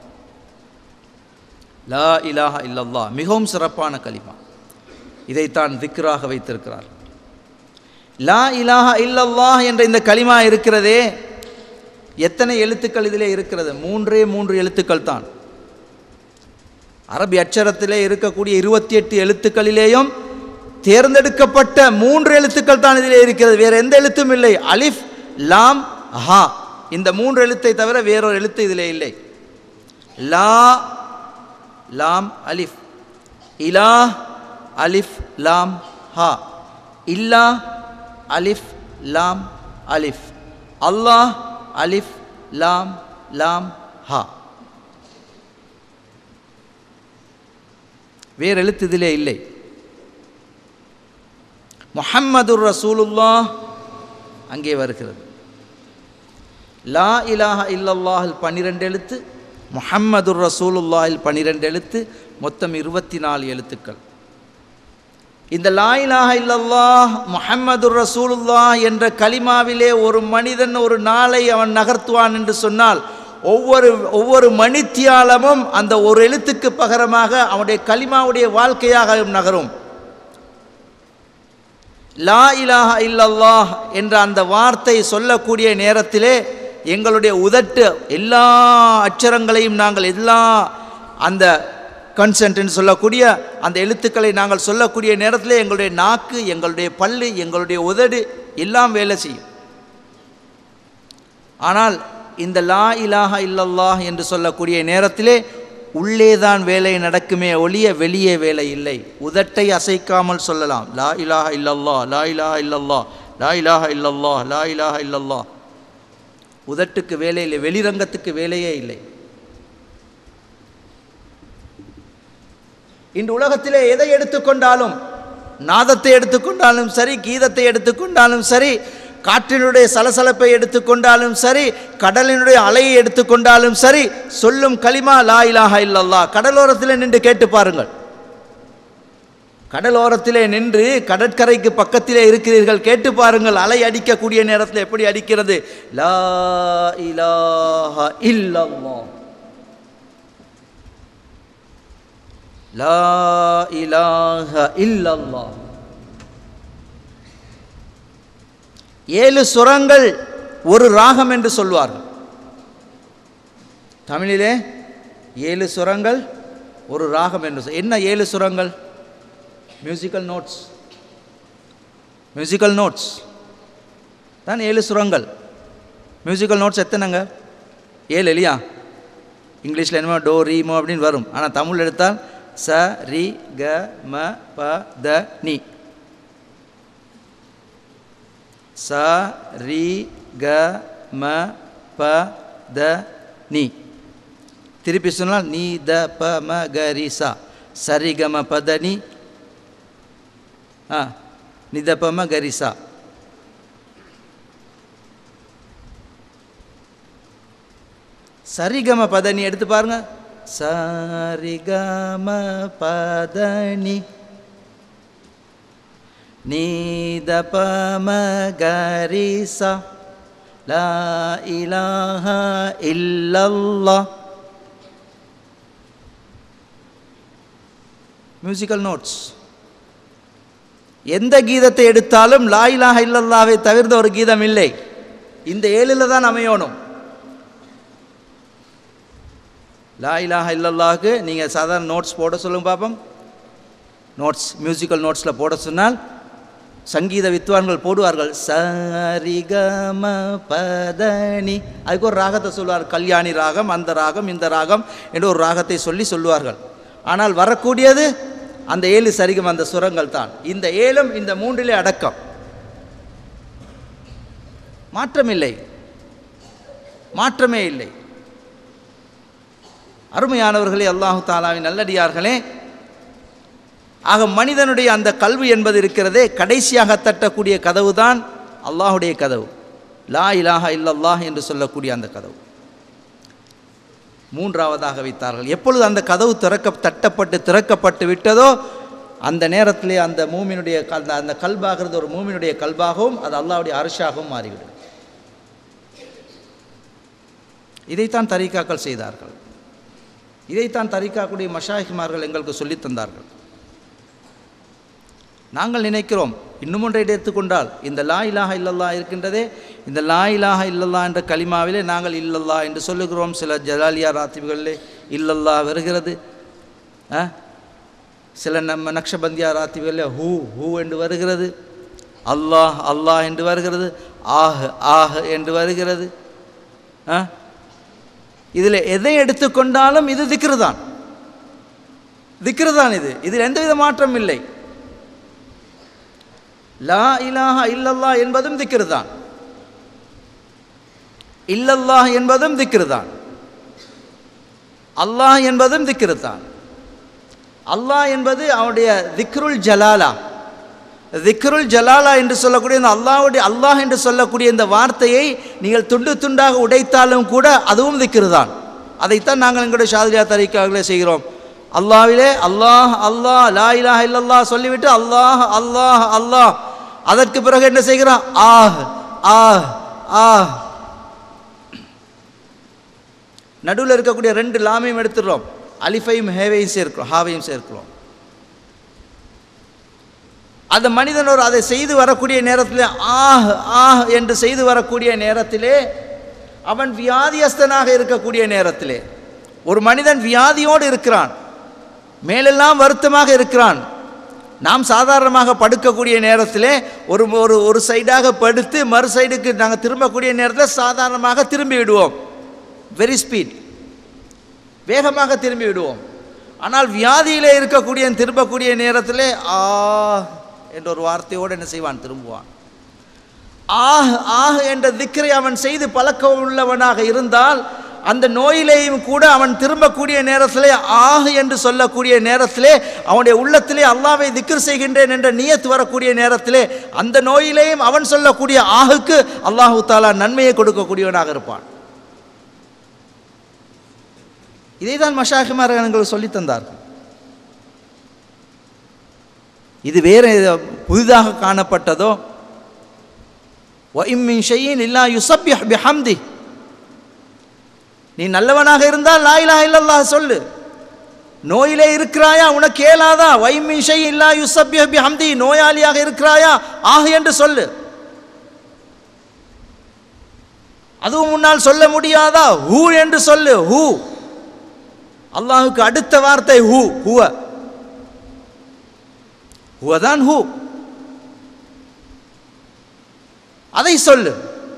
லா இலாஹா இல்லல்லா மிகவும் சிறப்பான கலிமா இதைத்தான் திக்ராக வைத்திருக்கிறார் லா இலாஹா இல்லல்லா என்ற இந்த கலிமா இருக்கிறதே எத்தனை எழுத்துக்கள் இதிலே இருக்கிறது மூன்றே மூன்று எழுத்துக்கள் தான் அரபி அச்சரத்திலே இருக்கக்கூடிய இருபத்தி எட்டு எழுத்துக்களிலேயும் தேர்ந்தெடுக்கப்பட்ட மூன்று எழுத்துக்கள் தான் இதிலே இருக்கிறது வேறு எந்த எழுத்தும் இல்லை அலிஃப் லாம் ஹா இந்த மூன்று எழுத்தை தவிர வேறொரு எழுத்து இதிலே இல்லை லா லாம் அலிஃப் இலா அலிஃப் லாம் ஹா இல்லா அலிஃப் லாம் அலிஃப் அல்லாஹ் அலிஃப் லாம் லாம் ஹா வேறு எழுத்து இதிலே இல்லை முஹம்மதுர் ரசூலுல்லா அங்கே வருகிறது லா இலாஹ இல்லல்லாஹில் பன்னிரெண்டு எழுத்து முஹம்மதுர் ரசூலுல்லாஹில் பனிரெண்டு எழுத்து மொத்தம் இருபத்தி நாலு எழுத்துக்கள் இந்த லா இலாஹ இல்லல்லாஹ் முஹம்மதுர் ரசூலுல்லாஹ் என்ற கலிமாவிலே ஒரு மனிதன் ஒரு நாளை அவன் நகர்த்துவான் என்று சொன்னால் ஒவ்வொரு ஒவ்வொரு மணித்தியாலமும் அந்த ஒரு எழுத்துக்கு பகரமாக அவனுடைய கலிமாவுடைய வாழ்க்கையாக நகரும் லா இலாஹ இல்லல்லாஹ் என்ற அந்த வார்த்தை சொல்லக்கூடிய நேரத்திலே எங்களுடைய உதட்டு எல்லா அச்சரங்களையும் நாங்கள் எல்லா அந்த கன்சென்ட்னு சொல்லக்கூடிய அந்த எழுத்துக்களை நாங்கள் சொல்லக்கூடிய நேரத்தில் எங்களுடைய நாக்கு எங்களுடைய பல்லு எங்களுடைய உதடு எல்லாம் வேலை செய்யும் ஆனால் இந்த லா இலாஹ இல்லல்லாஹ் என்று சொல்லக்கூடிய நேரத்திலே உள்ளே தான் வேலை நடக்குமே ஒழிய வெளியே வேலை இல்லை உதட்டை அசைக்காமல் சொல்லலாம் லா இலாஹ இல்லல்லாஹ் லா இலாஹ இல்லல்லாஹ் லா இலாஹ இல்லல்லாஹ் லா இலாஹ இல்லல்லாஹ் உதட்டுக்கு வேலை இல்லை வெளிரங்கத்துக்கு வேலையே இல்லை இன்று உலகத்திலே எதை எடுத்துக்கொண்டாலும் நாதத்தை எடுத்துக்கொண்டாலும் சரி கீதத்தை எடுத்துக்கொண்டாலும் சரி காற்றினுடைய சலசலப்பை எடுத்துக்கொண்டாலும் சரி கடலினுடைய அலையை எடுத்துக்கொண்டாலும் சரி சொல்லும் களிமா லா இலாஹா இல்லல்லா கடலோரத்திலே நின்று கேட்டு பாருங்கள் கடலோரத்திலே நின்று கடற்கரைக்கு பக்கத்திலே இருக்கிறீர்கள் கேட்டு பாருங்கள் அலை அடிக்கக்கூடிய நேரத்தில் எப்படி அடிக்கிறது லா இலாஹா இல்லல்லா லா இலாஹ இல்லல்லா ஏழு சுரங்கள் ஒரு ராகம் என்று சொல்வார்கள் தமிழிலே ஏழு சுரங்கள் ஒரு ராகம் என்று சொல் என்ன ஏழு சுரங்கள் மியூசிக்கல் நோட்ஸ் மியூசிக்கல் நோட்ஸ் தான் ஏழு சுரங்கள் மியூசிக்கல் நோட்ஸ் எத்தனைங்க ஏழு இல்லையா இங்கிலீஷில் என்னமோ டோ ரீமோ அப்படின்னு வரும் ஆனால் தமிழ் எடுத்தால் ச ரி க ம ப த நி ச ரி க ம ப த நி திருப்பி சொன்னால் நீ த ப ம க ரி சா சரி க ம ப த நி ஆ நித ப ம க ரி சா சரிகம பதனி எடுத்து பாருங்க சரிகம பதனி நீத பம கரிசா லா இலாஹ இல்லல்லா மியூசிக்கல் நோட்ஸ் எந்த கீதத்தை எடுத்தாலும் லா இலாஹ இல்லல்லாவை தவிர்த்த ஒரு கீதம் இல்லை இந்த ஏழில் தான் அமையணும் லா இலாஹ இல்லல்லாஹுக்கு நீங்கள் சாதாரண நோட்ஸ் போட சொல்லுங்க பாப்போம் நோட்ஸ் மியூசிக்கல் நோட்ஸில் போட சொன்னால் சங்கீத வித்வான்கள் போடுவார்கள் சரிகம பதனி அதுக்கு ஒரு ராகத்தை சொல்லுவார் கல்யாணி ராகம் அந்த ராகம் இந்த ராகம் என்று ஒரு ராகத்தை சொல்லி சொல்லுவார்கள் ஆனால் வரக்கூடியது அந்த ஏழு சரிகம் அந்த சுரங்கள் தான் இந்த ஏழும் இந்த மூன்றிலே அடக்கம் மாற்றமில்லை மாற்றமே இல்லை அருமையானவர்களே அல்லாஹு தாலாவின் நல்லடியார்களே ஆக மனிதனுடைய அந்த கல்வி என்பது இருக்கிறதே கடைசியாக தட்டக்கூடிய கதவு தான் அல்லாஹுடைய கதவு லா இலாஹா இல்லல்லாஹ் என்று சொல்லக்கூடிய அந்த கதவு மூன்றாவதாக வைத்தார்கள் எப்பொழுது அந்த கதவு திறக்க தட்டப்பட்டு திறக்கப்பட்டு விட்டதோ அந்த நேரத்திலே அந்த மூமினுடைய கல் அந்த கல்பாகிறது ஒரு மூமினுடைய கல்பாகவும் அது அல்லாஹ்வுடைய அரிசாகவும் மாறிவிடும் இதைத்தான் தரிகாக்கள் செய்தார்கள் இதைத்தான் தரிகாக்குடைய மஷாஹிமார்கள் எங்களுக்கு சொல்லித் தந்தார்கள் நாங்கள் நினைக்கிறோம் இன்னும் ஒன்றை எடுத்துக்கொண்டால் இந்த லா இலாஹா இல்லல்லா இருக்கின்றதே இந்த லா இலாஹா இல்லல்லா என்ற கலிமாவிலே நாங்கள் இல்லல்லா என்று சொல்லுகிறோம் சில ஜலாலியா ராத்திபுகளிலே இல்லல்லா வருகிறது ஆ? சில நம்ம நக்ஷபந்தியா ராத்திபுகளில் ஹூ ஹூ என்று வருகிறது அல்லாஹ் அல்லாஹ் என்று வருகிறது ஆஹ் ஆஹ் என்று வருகிறது ஆ இதில் எதை எடுத்துக்கொண்டாலும் இது திக்ரு தான் திக்ரு தான் இது இதில் எந்தவித மாற்றம் இல்லை லா இலாஹா இல்லல்லா என்பதும் திக்ரு தான் இல்லல்லாஹ் என்பதும் திக்ரு தான் அல்லாஹ் என்பதும் திக்ரு தான் அல்லாஹ் என்பது அவனுடைய திக்ருல் ஜலாலா திக்ருல் ஜலாலா என்று சொல்லக்கூடிய இந்த அல்லாஹ்வுடைய அல்லாஹ் என்று சொல்லக்கூடிய இந்த வார்த்தையை நீங்கள் துண்டு துண்டாக உடைத்தாலும் கூட அதுவும் திக்ரு தான் அதைத்தான் நாங்கள் எங்களுடைய ஷாதிரியா தரிக்காகலே செய்கிறோம் அல்லாவிலே அல்லாஹ் அல்லாஹ் லா இலாஹ இல்லல்லாஹ் சொல்லிவிட்டு அல்லாஹ் அல்லாஹ் அல்லாஹ் அதற்கு பிறகு என்ன செய்கிறோம் ஆஹ் ஆஹ் ஆஹ் நடுவில் இருக்கக்கூடிய ரெண்டு லாமையும் எடுத்துடுறோம் அலிஃபையும் ஹேவையும் சேர்க்கிறோம் ஹாவையும் சேர்க்கிறோம் அந்த மனிதன் ஒரு அதை செய்து வரக்கூடிய நேரத்தில் ஆஹ் ஆஹ் என்று செய்து வரக்கூடிய நேரத்திலே அவன் வியாதியஸ்தனாக இருக்கக்கூடிய நேரத்திலே ஒரு மனிதன் வியாதியோடு இருக்கிறான் மேலெல்லாம் வருத்தமாக இருக்கிறான் நாம் சாதாரணமாக படுக்கக்கூடிய நேரத்திலே ஒரு ஒரு ஒரு சைடாக படுத்து மறு சைடுக்கு நாங்கள் திரும்பக்கூடிய நேரத்தில் சாதாரணமாக திரும்பி விடுவோம் வெரி ஸ்பீட் வேகமாக திரும்பி விடுவோம் ஆனால் வியாதியிலே இருக்கக்கூடிய திரும்பக்கூடிய நேரத்திலே ஆ என்ற ஒரு வார்த்தையோடு என்ன செய்வான் திரும்புவான் ஆஹ் ஆஹ் என்ற திக்கரை அவன் செய்து பழக்கம் உள்ளவனாக இருந்தால் அந்த நோயிலேயும் கூட அவன் திரும்பக்கூடிய நேரத்திலே ஆஹ் என்று சொல்லக்கூடிய நேரத்திலே அவனுடைய உள்ளத்திலே அல்லாவை திக்ர் செய்கின்றேன் என்ற நியத்து வரக்கூடிய நேரத்திலே அந்த நோயிலேயும் அவன் சொல்லக்கூடிய ஆகுக்கு அல்லாஹு தாலா நன்மையை கொடுக்கக்கூடியவனாக இருப்பான் இதைதான் மஷாஹிமார்கள் எங்களுக்கு சொல்லித் தந்தார்கள் இது வேறு புதிதாக காணப்பட்டதோ ஒஇம்மின் ஷையின் இல்லா யுசப்யஹ் பிஹம்தி நீ நல்லவனாக இருந்தால் லா இலாஹ இல்லல்லாஹ் சொல்லு நோயிலே இருக்கிறாயா உனக்கு ஏலாதா வைமின் ஷை இல்லா யுசப்யஹ் பிஹம்தி நோயாளியாக இருக்கிறாயா ஆக என்று சொல்லு அதுவும் முன்னால் சொல்ல முடியாதா ஹூ என்று சொல்லு ஹூ அல்லாஹுக்கு அடுத்த வார்த்தை ஹூ ஹுவ ஹுவதான் ஹூ அதை சொல்லு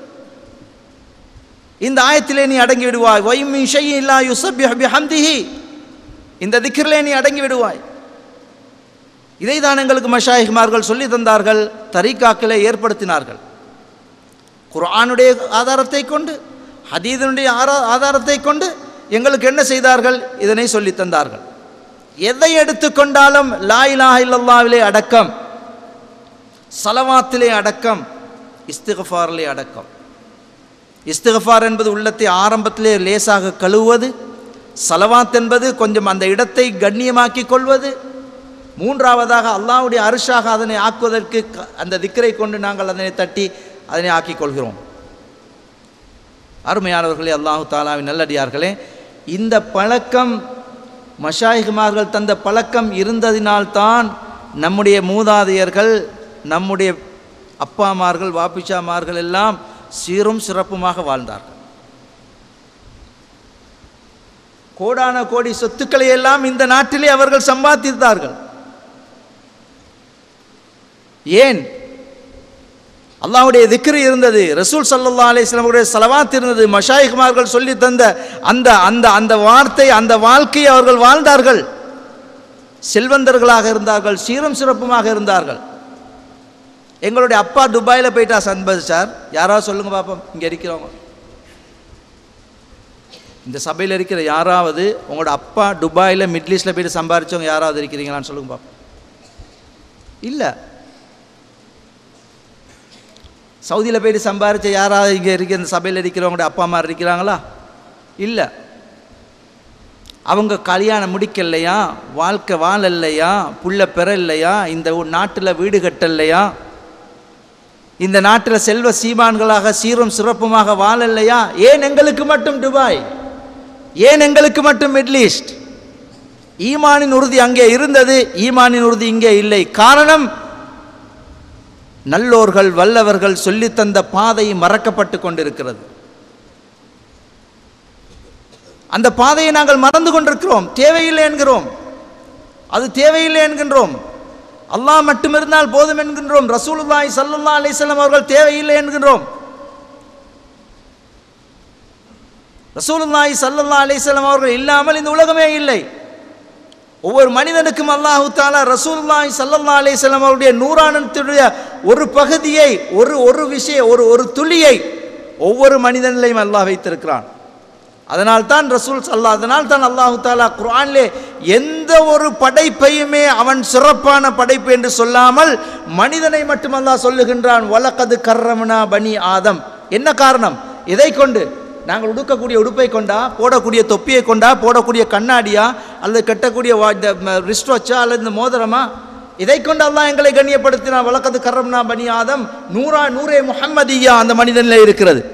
இந்த ஆயத்திலே நீ அடங்கி விடுவாய் வைமின் ஷையின் இல்லா யுசப்யஹ் பிஹம்திஹி இந்த திக்கிரிலே நீ அடங்கி விடுவாய் இதை தான் எங்களுக்கு மஷாயிகுமார்கள் சொல்லி தந்தார்கள் தரீக்காக்களை ஏற்படுத்தினார்கள் குர்ஆனுடைய ஆதாரத்தை கொண்டு ஹதீதனுடைய ஆரா- ஆதாரத்தை கொண்டு எங்களுக்கு என்ன செய்தார்கள் இதனை சொல்லி தந்தார்கள் எதை எடுத்துக்கொண்டாலும் லா இலாஹ இல்லல்லாவிலே அடக்கம் சலவாத்திலே அடக்கம் இஸ்திகஃபாரிலே அடக்கம் இஸ்திகஃபார் என்பது உள்ளத்தை ஆரம்பத்திலே லேசாக கழுவுவது சலவாத் என்பது கொஞ்சம் அந்த இடத்தை கண்ணியமாக்கிக் கொள்வது மூன்றாவதாக அல்லாஹ்வுடைய அரிசாக அதனை ஆக்குவதற்கு க- அந்த திக்கரை கொண்டு நாங்கள் அதனை தட்டி அதனை ஆக்கிக் கொள்கிறோம் அருமையானவர்களே அல்லாஹு தாலாவின் நல்லடியார்களே இந்த பழக்கம் மஷாயிகுமார்கள் தந்த பழக்கம் இருந்ததினால்தான் நம்முடைய மூதாதையர்கள் நம்முடைய அப்பாமார்கள் வாப்பிச்சாமார்கள் எல்லாம் சீரும் சிறப்புமாக வாழ்ந்தார்கள் கோடான கோடி சொத்துக்களை எல்லாம் இந்த நாட்டிலே அவர்கள் சம்பாதித்தார்கள் ஏன் அல்லாஹ்வுடைய திக்ரு இருந்தது ரசூல் சல்லல்லா அலிஸ்லாமுடைய சலவாத் இருந்தது மஷாயிகுமார்கள் சொல்லி தந்த அந்த அந்த அந்த வார்த்தை அந்த வாழ்க்கையை அவர்கள் வாழ்ந்தார்கள் செல்வந்தர்களாக இருந்தார்கள் சீரும் சிறப்புமாக இருந்தார்கள் எங்களுடைய அப்பா துபாயில் போயிட்டா சன்பத் சார் யாராவது சொல்லுங்க பாப்போம் இங்கே இருக்கிறவங்க இந்த சபையில் இருக்கிற யாராவது உங்களோட அப்பா துபாயில் மிடில் ஈஸ்டில் போயிட்டு சம்பாரிச்சவங்க யாராவது இருக்கிறீங்களான்னு சொல்லுங்க பாப்போம் இல்லை சவுதியில் போயிட்டு சம்பாரிச்ச யாராவது இங்கே இருக்க இந்த சபையில் இருக்கிறவங்களுடைய அப்பா அம்மா இருக்கிறாங்களா இல்லை அவங்க கல்யாணம் முடிக்கலையா வாழ்க்கை வாழலையா புள்ள பெற இல்லையா இந்த நாட்டில் வீடு கட்டலையா இந்த நாட்டில் செல்வ சீமான்களாக சீரும் சிறப்புமாக வாழலையா ஏன் எங்களுக்கு மட்டும் துபாய் ஏன் எங்களுக்கு மட்டும் மிடில் ஈஸ்ட் ஈமானின் உறுதி அங்கே இருந்தது ஈமானின் உறுதி இங்கே இல்லை காரணம் நல்லோர்கள் வல்லவர்கள் சொல்லித்தந்த பாதை மறக்கப்பட்டு கொண்டிருக்கிறது அந்த பாதையை நாங்கள் மறந்து கொண்டிருக்கிறோம் தேவையில்லை என்கிறோம் அது தேவையில்லை என்கின்றோம் அல்லாஹ் மட்டும் இருந்தால் போதும் என்கின்றோம் ரசூலுல்லாஹி ஸல்லல்லாஹு அலைஹி வஸல்லம் அவர்கள் தேவையில்லை என்கின்றோம் ரசூலுல்லாஹி ஸல்லல்லாஹு அலைஹி வஸல்லம் அவர்கள் இல்லாமல் இந்த உலகமே இல்லை ஒவ்வொரு மனிதனுக்கும் அல்லாஹு தாலா ரசூலுல்லாஹி ஸல்லல்லாஹு அலைஹி வஸல்லம் அவருடைய நூறானத்துடைய ஒரு பகுதியை ஒரு ஒரு விஷயம் ஒரு ஒரு துளியை ஒவ்வொரு மனிதனிலையும் அல்லாஹ் வைத்திருக்கிறான் அதனால் தான் ரசூல் சல்லா அதனால் தான் அல்லாஹு தாலா குர்ஆனிலே எந்த ஒரு படைப்பையுமே அவன் சிறப்பான படைப்பு என்று சொல்லாமல் மனிதனை மட்டும் அல்லாஹ் சொல்லுகின்றான் வலக்கது கர்ரமனா பனி ஆதம் என்ன காரணம் எதை கொண்டு நாங்கள் உடுக்கக்கூடிய உடுப்பை கொண்டா போடக்கூடிய தொப்பியை கொண்டா போடக்கூடிய கண்ணாடியா அல்லது கட்டக்கூடிய வா- இந்த ரிஸ்ட் வச்சா அல்லது இந்த மோதிரமா இதை கொண்டு அல்லாஹ் எங்களை கண்ணியப்படுத்தினான் வழக்கத்து கரம்னா பனி ஆதம் நூறா நூரே முஹம்மதியா அந்த மனிதனில் இருக்கிறது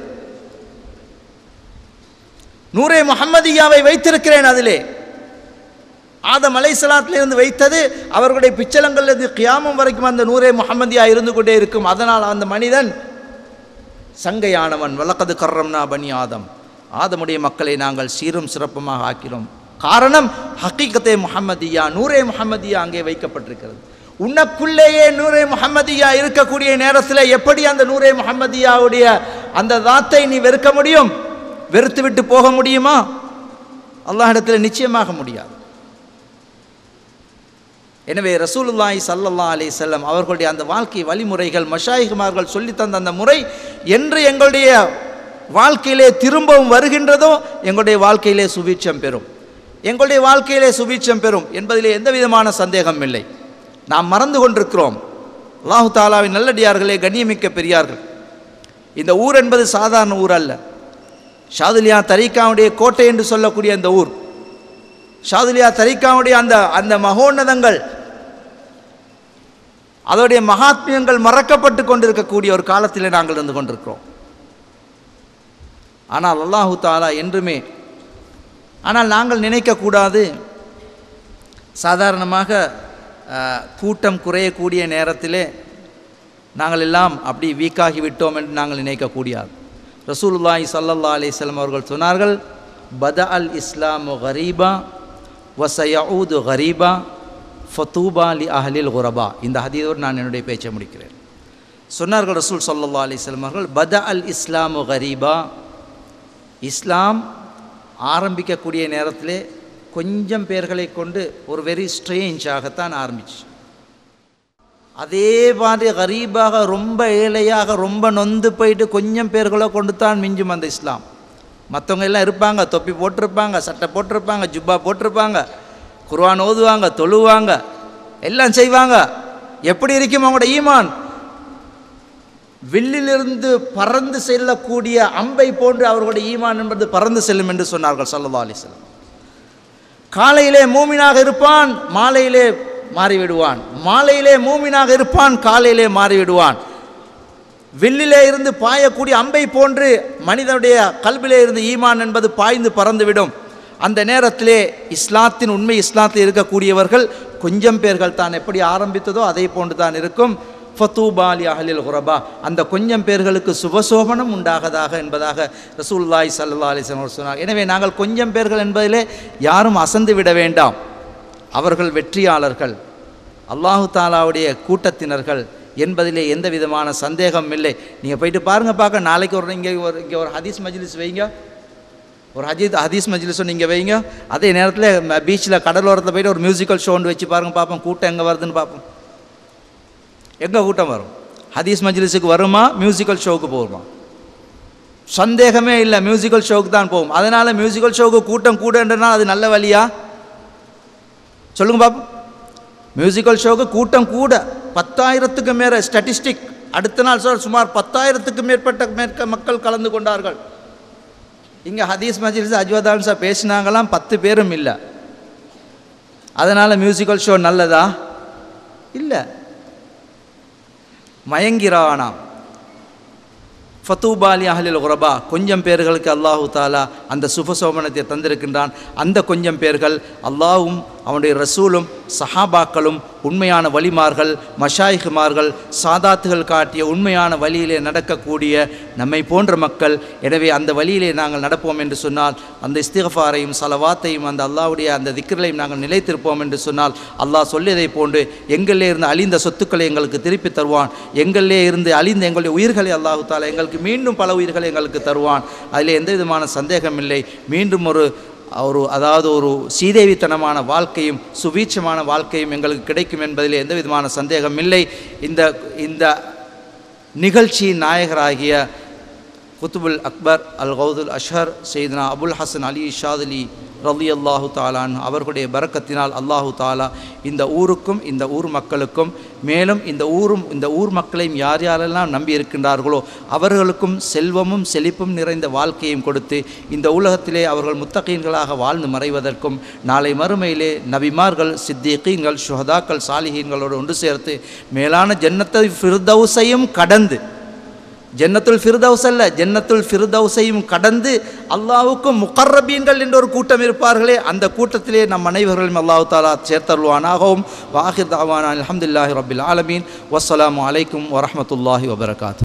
நூரே முஹம்மதியாவை வைத்திருக்கிறேன் அதிலே ஆதம் அலைசலாத்திலிருந்து வைத்தது அவர்களுடைய பிச்சலங்களிலிருந்து கியாமம் வரைக்கும் அந்த நூரே முஹம்மதியா இருந்து கொண்டே இருக்கும் அதனால் அந்த மனிதன் சங்கையானவன் வழக்கது கர்ரம்னா பனி ஆதம் ஆதமுடைய மக்களை நாங்கள் சீரும் சிறப்புமாக ஆக்கினோம் காரணம் ஹக்கீகத்தே முஹம்மதியா நூரே முஹம்மதியா அங்கே வைக்கப்பட்டிருக்கிறது உனக்குள்ளேயே நூரே முஹம்மதியா இருக்கக்கூடிய நேரத்தில் எப்படி அந்த நூரே முஹம்மதியாவுடைய அந்த தாத்தை நீ வெறுக்க முடியும் வெறுத்து விட்டு போக முடியுமா அல்லாஹிடத்தில் நிச்சயமாக முடியாது எனவே ரசூலுல்லாஹி ஸல்லல்லாஹு அலைஹி வஸல்லம் அவர்களுடைய அந்த வாழ்க்கை வழிமுறைகள் மஷாயிகுமார்கள் சொல்லித் தந்த அந்த முறை என்று எங்களுடைய வாழ்க்கையிலே திரும்பவும் வருகின்றதோ எங்களுடைய வாழ்க்கையிலே சுபீட்சம் பெறும் எங்களுடைய வாழ்க்கையிலே சுபீட்சம் பெறும் என்பதிலே எந்த விதமான சந்தேகம் இல்லை நாம் மறந்து கொண்டிருக்கிறோம் அல்லாஹு தாலாவின் நல்லடியார்களே கண்ணியமிக்க பெரியார்கள் இந்த ஊர் என்பது சாதாரண ஊர் அல்ல ஷாதுலியா தரீக்காவுடைய கோட்டை என்று சொல்லக்கூடிய அந்த ஊர் ஷாதுலியா தரீக்காவுடைய அந்த அந்த மகோன்னதங்கள் அதோடைய மகாத்மியங்கள் மறக்கப்பட்டு கொண்டிருக்கக்கூடிய ஒரு காலத்தில் நாங்கள் இருந்து கொண்டிருக்கிறோம் ஆனால் அல்லாஹு தாலா என்றுமே ஆனால் நாங்கள் நினைக்கக்கூடாது சாதாரணமாக அஹ், கூட்டம் குறையக்கூடிய நேரத்திலே நாங்கள் எல்லாம் அப்படி வீக்காகி விட்டோம் என்று நாங்கள் நினைக்கக்கூடாது ரசூலுல்லாஹி ஸல்லல்லாஹு அலைஹி வஸல்லம் அவர்கள் சொன்னார்கள் பத அல் இஸ்லாமு கரீபா வசயஊது கரீபா ஃபதூபா லி அஹ்லில் குரபா இந்த ஹதீதோடு நான் என்னுடைய பேச்சை முடிக்கிறேன் சொன்னார்கள் ரசூல் ஸல்லல்லாஹு அலைஹி வஸல்லம் அவர்கள் பத அல் இஸ்லாமு கரீபா இஸ்லாம் ஆரம்பிக்கக்கூடிய நேரத்திலே கொஞ்சம் பேர்களை கொண்டு ஒரு வெரி ஸ்ட்ரேஞ்சாகத்தான் ஆரம்பிச்சு அதே மாதிரி கரீபாக ரொம்ப ஏழையாக ரொம்ப நொந்து போயிட்டு கொஞ்சம் பேர்களை கொண்டு தான் மிஞ்சும் அந்த இஸ்லாம் மற்றவங்க எல்லாம் இருப்பாங்க தொப்பி போட்டிருப்பாங்க சட்டை போட்டிருப்பாங்க ஜுப்பா போட்டிருப்பாங்க குர்ஆன் ஓதுவாங்க தொழுவாங்க எல்லாம் செய்வாங்க எப்படி இருக்கும் அவங்களோட ஈமான் வில்லிலிருந்து பறந்து செல்லக்கூடிய அம்பை போன்று அவர்களுடைய ஈமான் என்பது பறந்து செல்லும் என்று சொன்னார்கள் சல்லா அலிஸ்லாம் காலையிலே மூமினாக இருப்பான் மாலையிலே மாறிவிடுவான் மாலையிலே மூமினாக இருப்பான் காலையிலே மாறிவிடுவான் வில்லிலே இருந்து பாயக்கூடிய அம்பை போன்று மனிதனுடைய கல்விலே இருந்து ஈமான் என்பது பாய்ந்து பறந்துவிடும் அந்த நேரத்திலே இஸ்லாத்தின் உண்மை இஸ்லாத்தில் இருக்கக்கூடியவர்கள் கொஞ்சம் பேர்கள் தான் எப்படி ஆரம்பித்ததோ அதே போன்று தான் இருக்கும் ஃபத்தூபாலி அஹலில் குரபா அந்த கொஞ்சம் பேர்களுக்கு சுபசோபனம் உண்டாகதாக என்பதாக ரசூலுல்லாஹி ஸல்லல்லாஹு அலைஹி வஸல்லம் அவர்கள் சொன்னார் எனவே நாங்கள் கொஞ்சம் பேர்கள் என்பதிலே யாரும் அசந்து விட வேண்டாம் அவர்கள் வெற்றியாளர்கள் அல்லாஹு தாலாவுடைய கூட்டத்தினர்கள் என்பதிலே எந்த விதமான சந்தேகம் இல்லை நீங்கள் போயிட்டு பாருங்க பார்க்க நாளைக்கு ஒரு இங்கே ஒரு இங்கே ஒரு ஹதீஸ் மஜ்லிஸ் வைங்க ஒரு ஹஜீத் ஹதீஸ் மஜ்லிஸ் நீங்கள் வைங்க அதே நேரத்தில் பீச்சில் கடலோரத்தில் போயிட்டு ஒரு மியூசிக்கல் ஷோன்னு வச்சு பாருங்க பார்ப்போம் கூட்டம் எங்கே வருதுன்னு பார்ப்போம் எங்கே கூட்டம் வரும் ஹதீஸ் மஜ்லிஸுக்கு வருமா மியூசிக்கல் ஷோவுக்கு போகுமா சந்தேகமே இல்லை மியூசிக்கல் ஷோவுக்கு தான் போகும் அதனால் மியூசிக்கல் ஷோவுக்கு கூட்டம் கூடன்றனால் அது நல்ல வழியா சொல்லுங்க பாப்போம் மியூசிக்கல் ஷோவுக்கு கூட்டம் கூட பத்தாயிரத்துக்கு மேலே ஸ்டாட்டிஸ்டிக் அடுத்த நாள் சார் சுமார் பத்தாயிரத்துக்கு மேற்பட்ட மேற்க மக்கள் கலந்து கொண்டார்கள் இங்கே ஹதீஸ் மஜ்லிஸ் அஜ்வதான் சார் பேசினாங்களாம் பத்து பேரும் இல்லை அதனால் மியூசிக்கல் ஷோ நல்லதா இல்லை மயங்கிறானாம் ஃபத்தூபாலி அஹலில் குரபா கொஞ்சம் பேர்களுக்கு அல்லாஹு தாலா அந்த சுபசோபனத்தை தந்திருக்கின்றான் அந்த கொஞ்சம் பேர்கள் அல்லாஹும் அவனுடைய ரசூலும் சஹாபாக்களும் உண்மையான வழிமார்கள் மஷாயிகுமார்கள் சாதாத்துகள் காட்டிய உண்மையான வழியிலே நடக்கக்கூடிய நம்மை போன்ற மக்கள் எனவே அந்த வழியிலே நாங்கள் நடப்போம் என்று சொன்னால் அந்த இஸ்திகஃபாரையும் சலவாத்தையும் அந்த அல்லாஹ்வுடைய அந்த திக்கர்களையும் நாங்கள் நிலைத்திருப்போம் என்று சொன்னால் அல்லாஹ் சொல்லியதை போன்று எங்களிலே இருந்து அழிந்த சொத்துக்களை எங்களுக்கு திருப்பி தருவான் எங்களிலே இருந்து அழிந்த எங்களுடைய உயிர்களை அல்லாஹு தாலா எங்களுக்கு மீண்டும் பல உயிர்களை எங்களுக்கு தருவான் அதில் எந்த விதமான சந்தேகம் இல்லை மீண்டும் ஒரு ஒரு அதாவது ஒரு சீதேவித்தனமான வாழ்க்கையும் சுபீட்சமான வாழ்க்கையும் எங்களுக்கு கிடைக்கும் என்பதில் எந்த விதமான சந்தேகம் இல்லை இந்த இந்த நிகழ்ச்சியின் நாயகராகிய குத்துபுல் அக்பர் அல் கௌதுல் அஷ்ஹர் செய்தனா அபுல் ஹசன் அலி ஷாத் அலி ரலி அல்லாஹு தாலான் அவர்களுடைய பரக்கத்தினால் அல்லாஹு தாலா இந்த ஊருக்கும் இந்த ஊர் மக்களுக்கும் மேலும் இந்த ஊரும் இந்த ஊர் மக்களையும் யார் யாரெல்லாம் நம்பி இருக்கின்றார்களோ அவர்களுக்கும் செல்வமும் செழிப்பும் நிறைந்த வாழ்க்கையும் கொடுத்து இந்த உலகத்திலே அவர்கள் முத்தகீன்களாக வாழ்ந்து மறைவதற்கும் நாளை மறுமையிலே நபிமார்கள் சித்திகீன்கள் சுஹதாக்கள் சாலிஹீன்களோடு ஒன்று சேர்த்து மேலான ஜன்னத்தை ஃபிர்தௌஸையும் கடந்து ஜன்னத்துல் ஃபிர்தௌஸ் அல்ல ஜன்னத்துல் ஃபிர்தௌஸையும் கடந்து அல்லாஹ்வுக்கும் முகர்ரபீன்கள் என்ற ஒரு கூட்டம் இருப்பார்களே அந்த கூட்டத்திலே நம் அனைவர்களும் அல்லாஹ் தாலா சேர்த்தருள்வானாகவும் வாஹிர் தாவானா அல்ஹம்துலில்லாஹி ரபில் ஆலமீன் வஸ்ஸலாமு அலைக்கும் வரஹ்மத்துல்லாஹி வபரகாத்து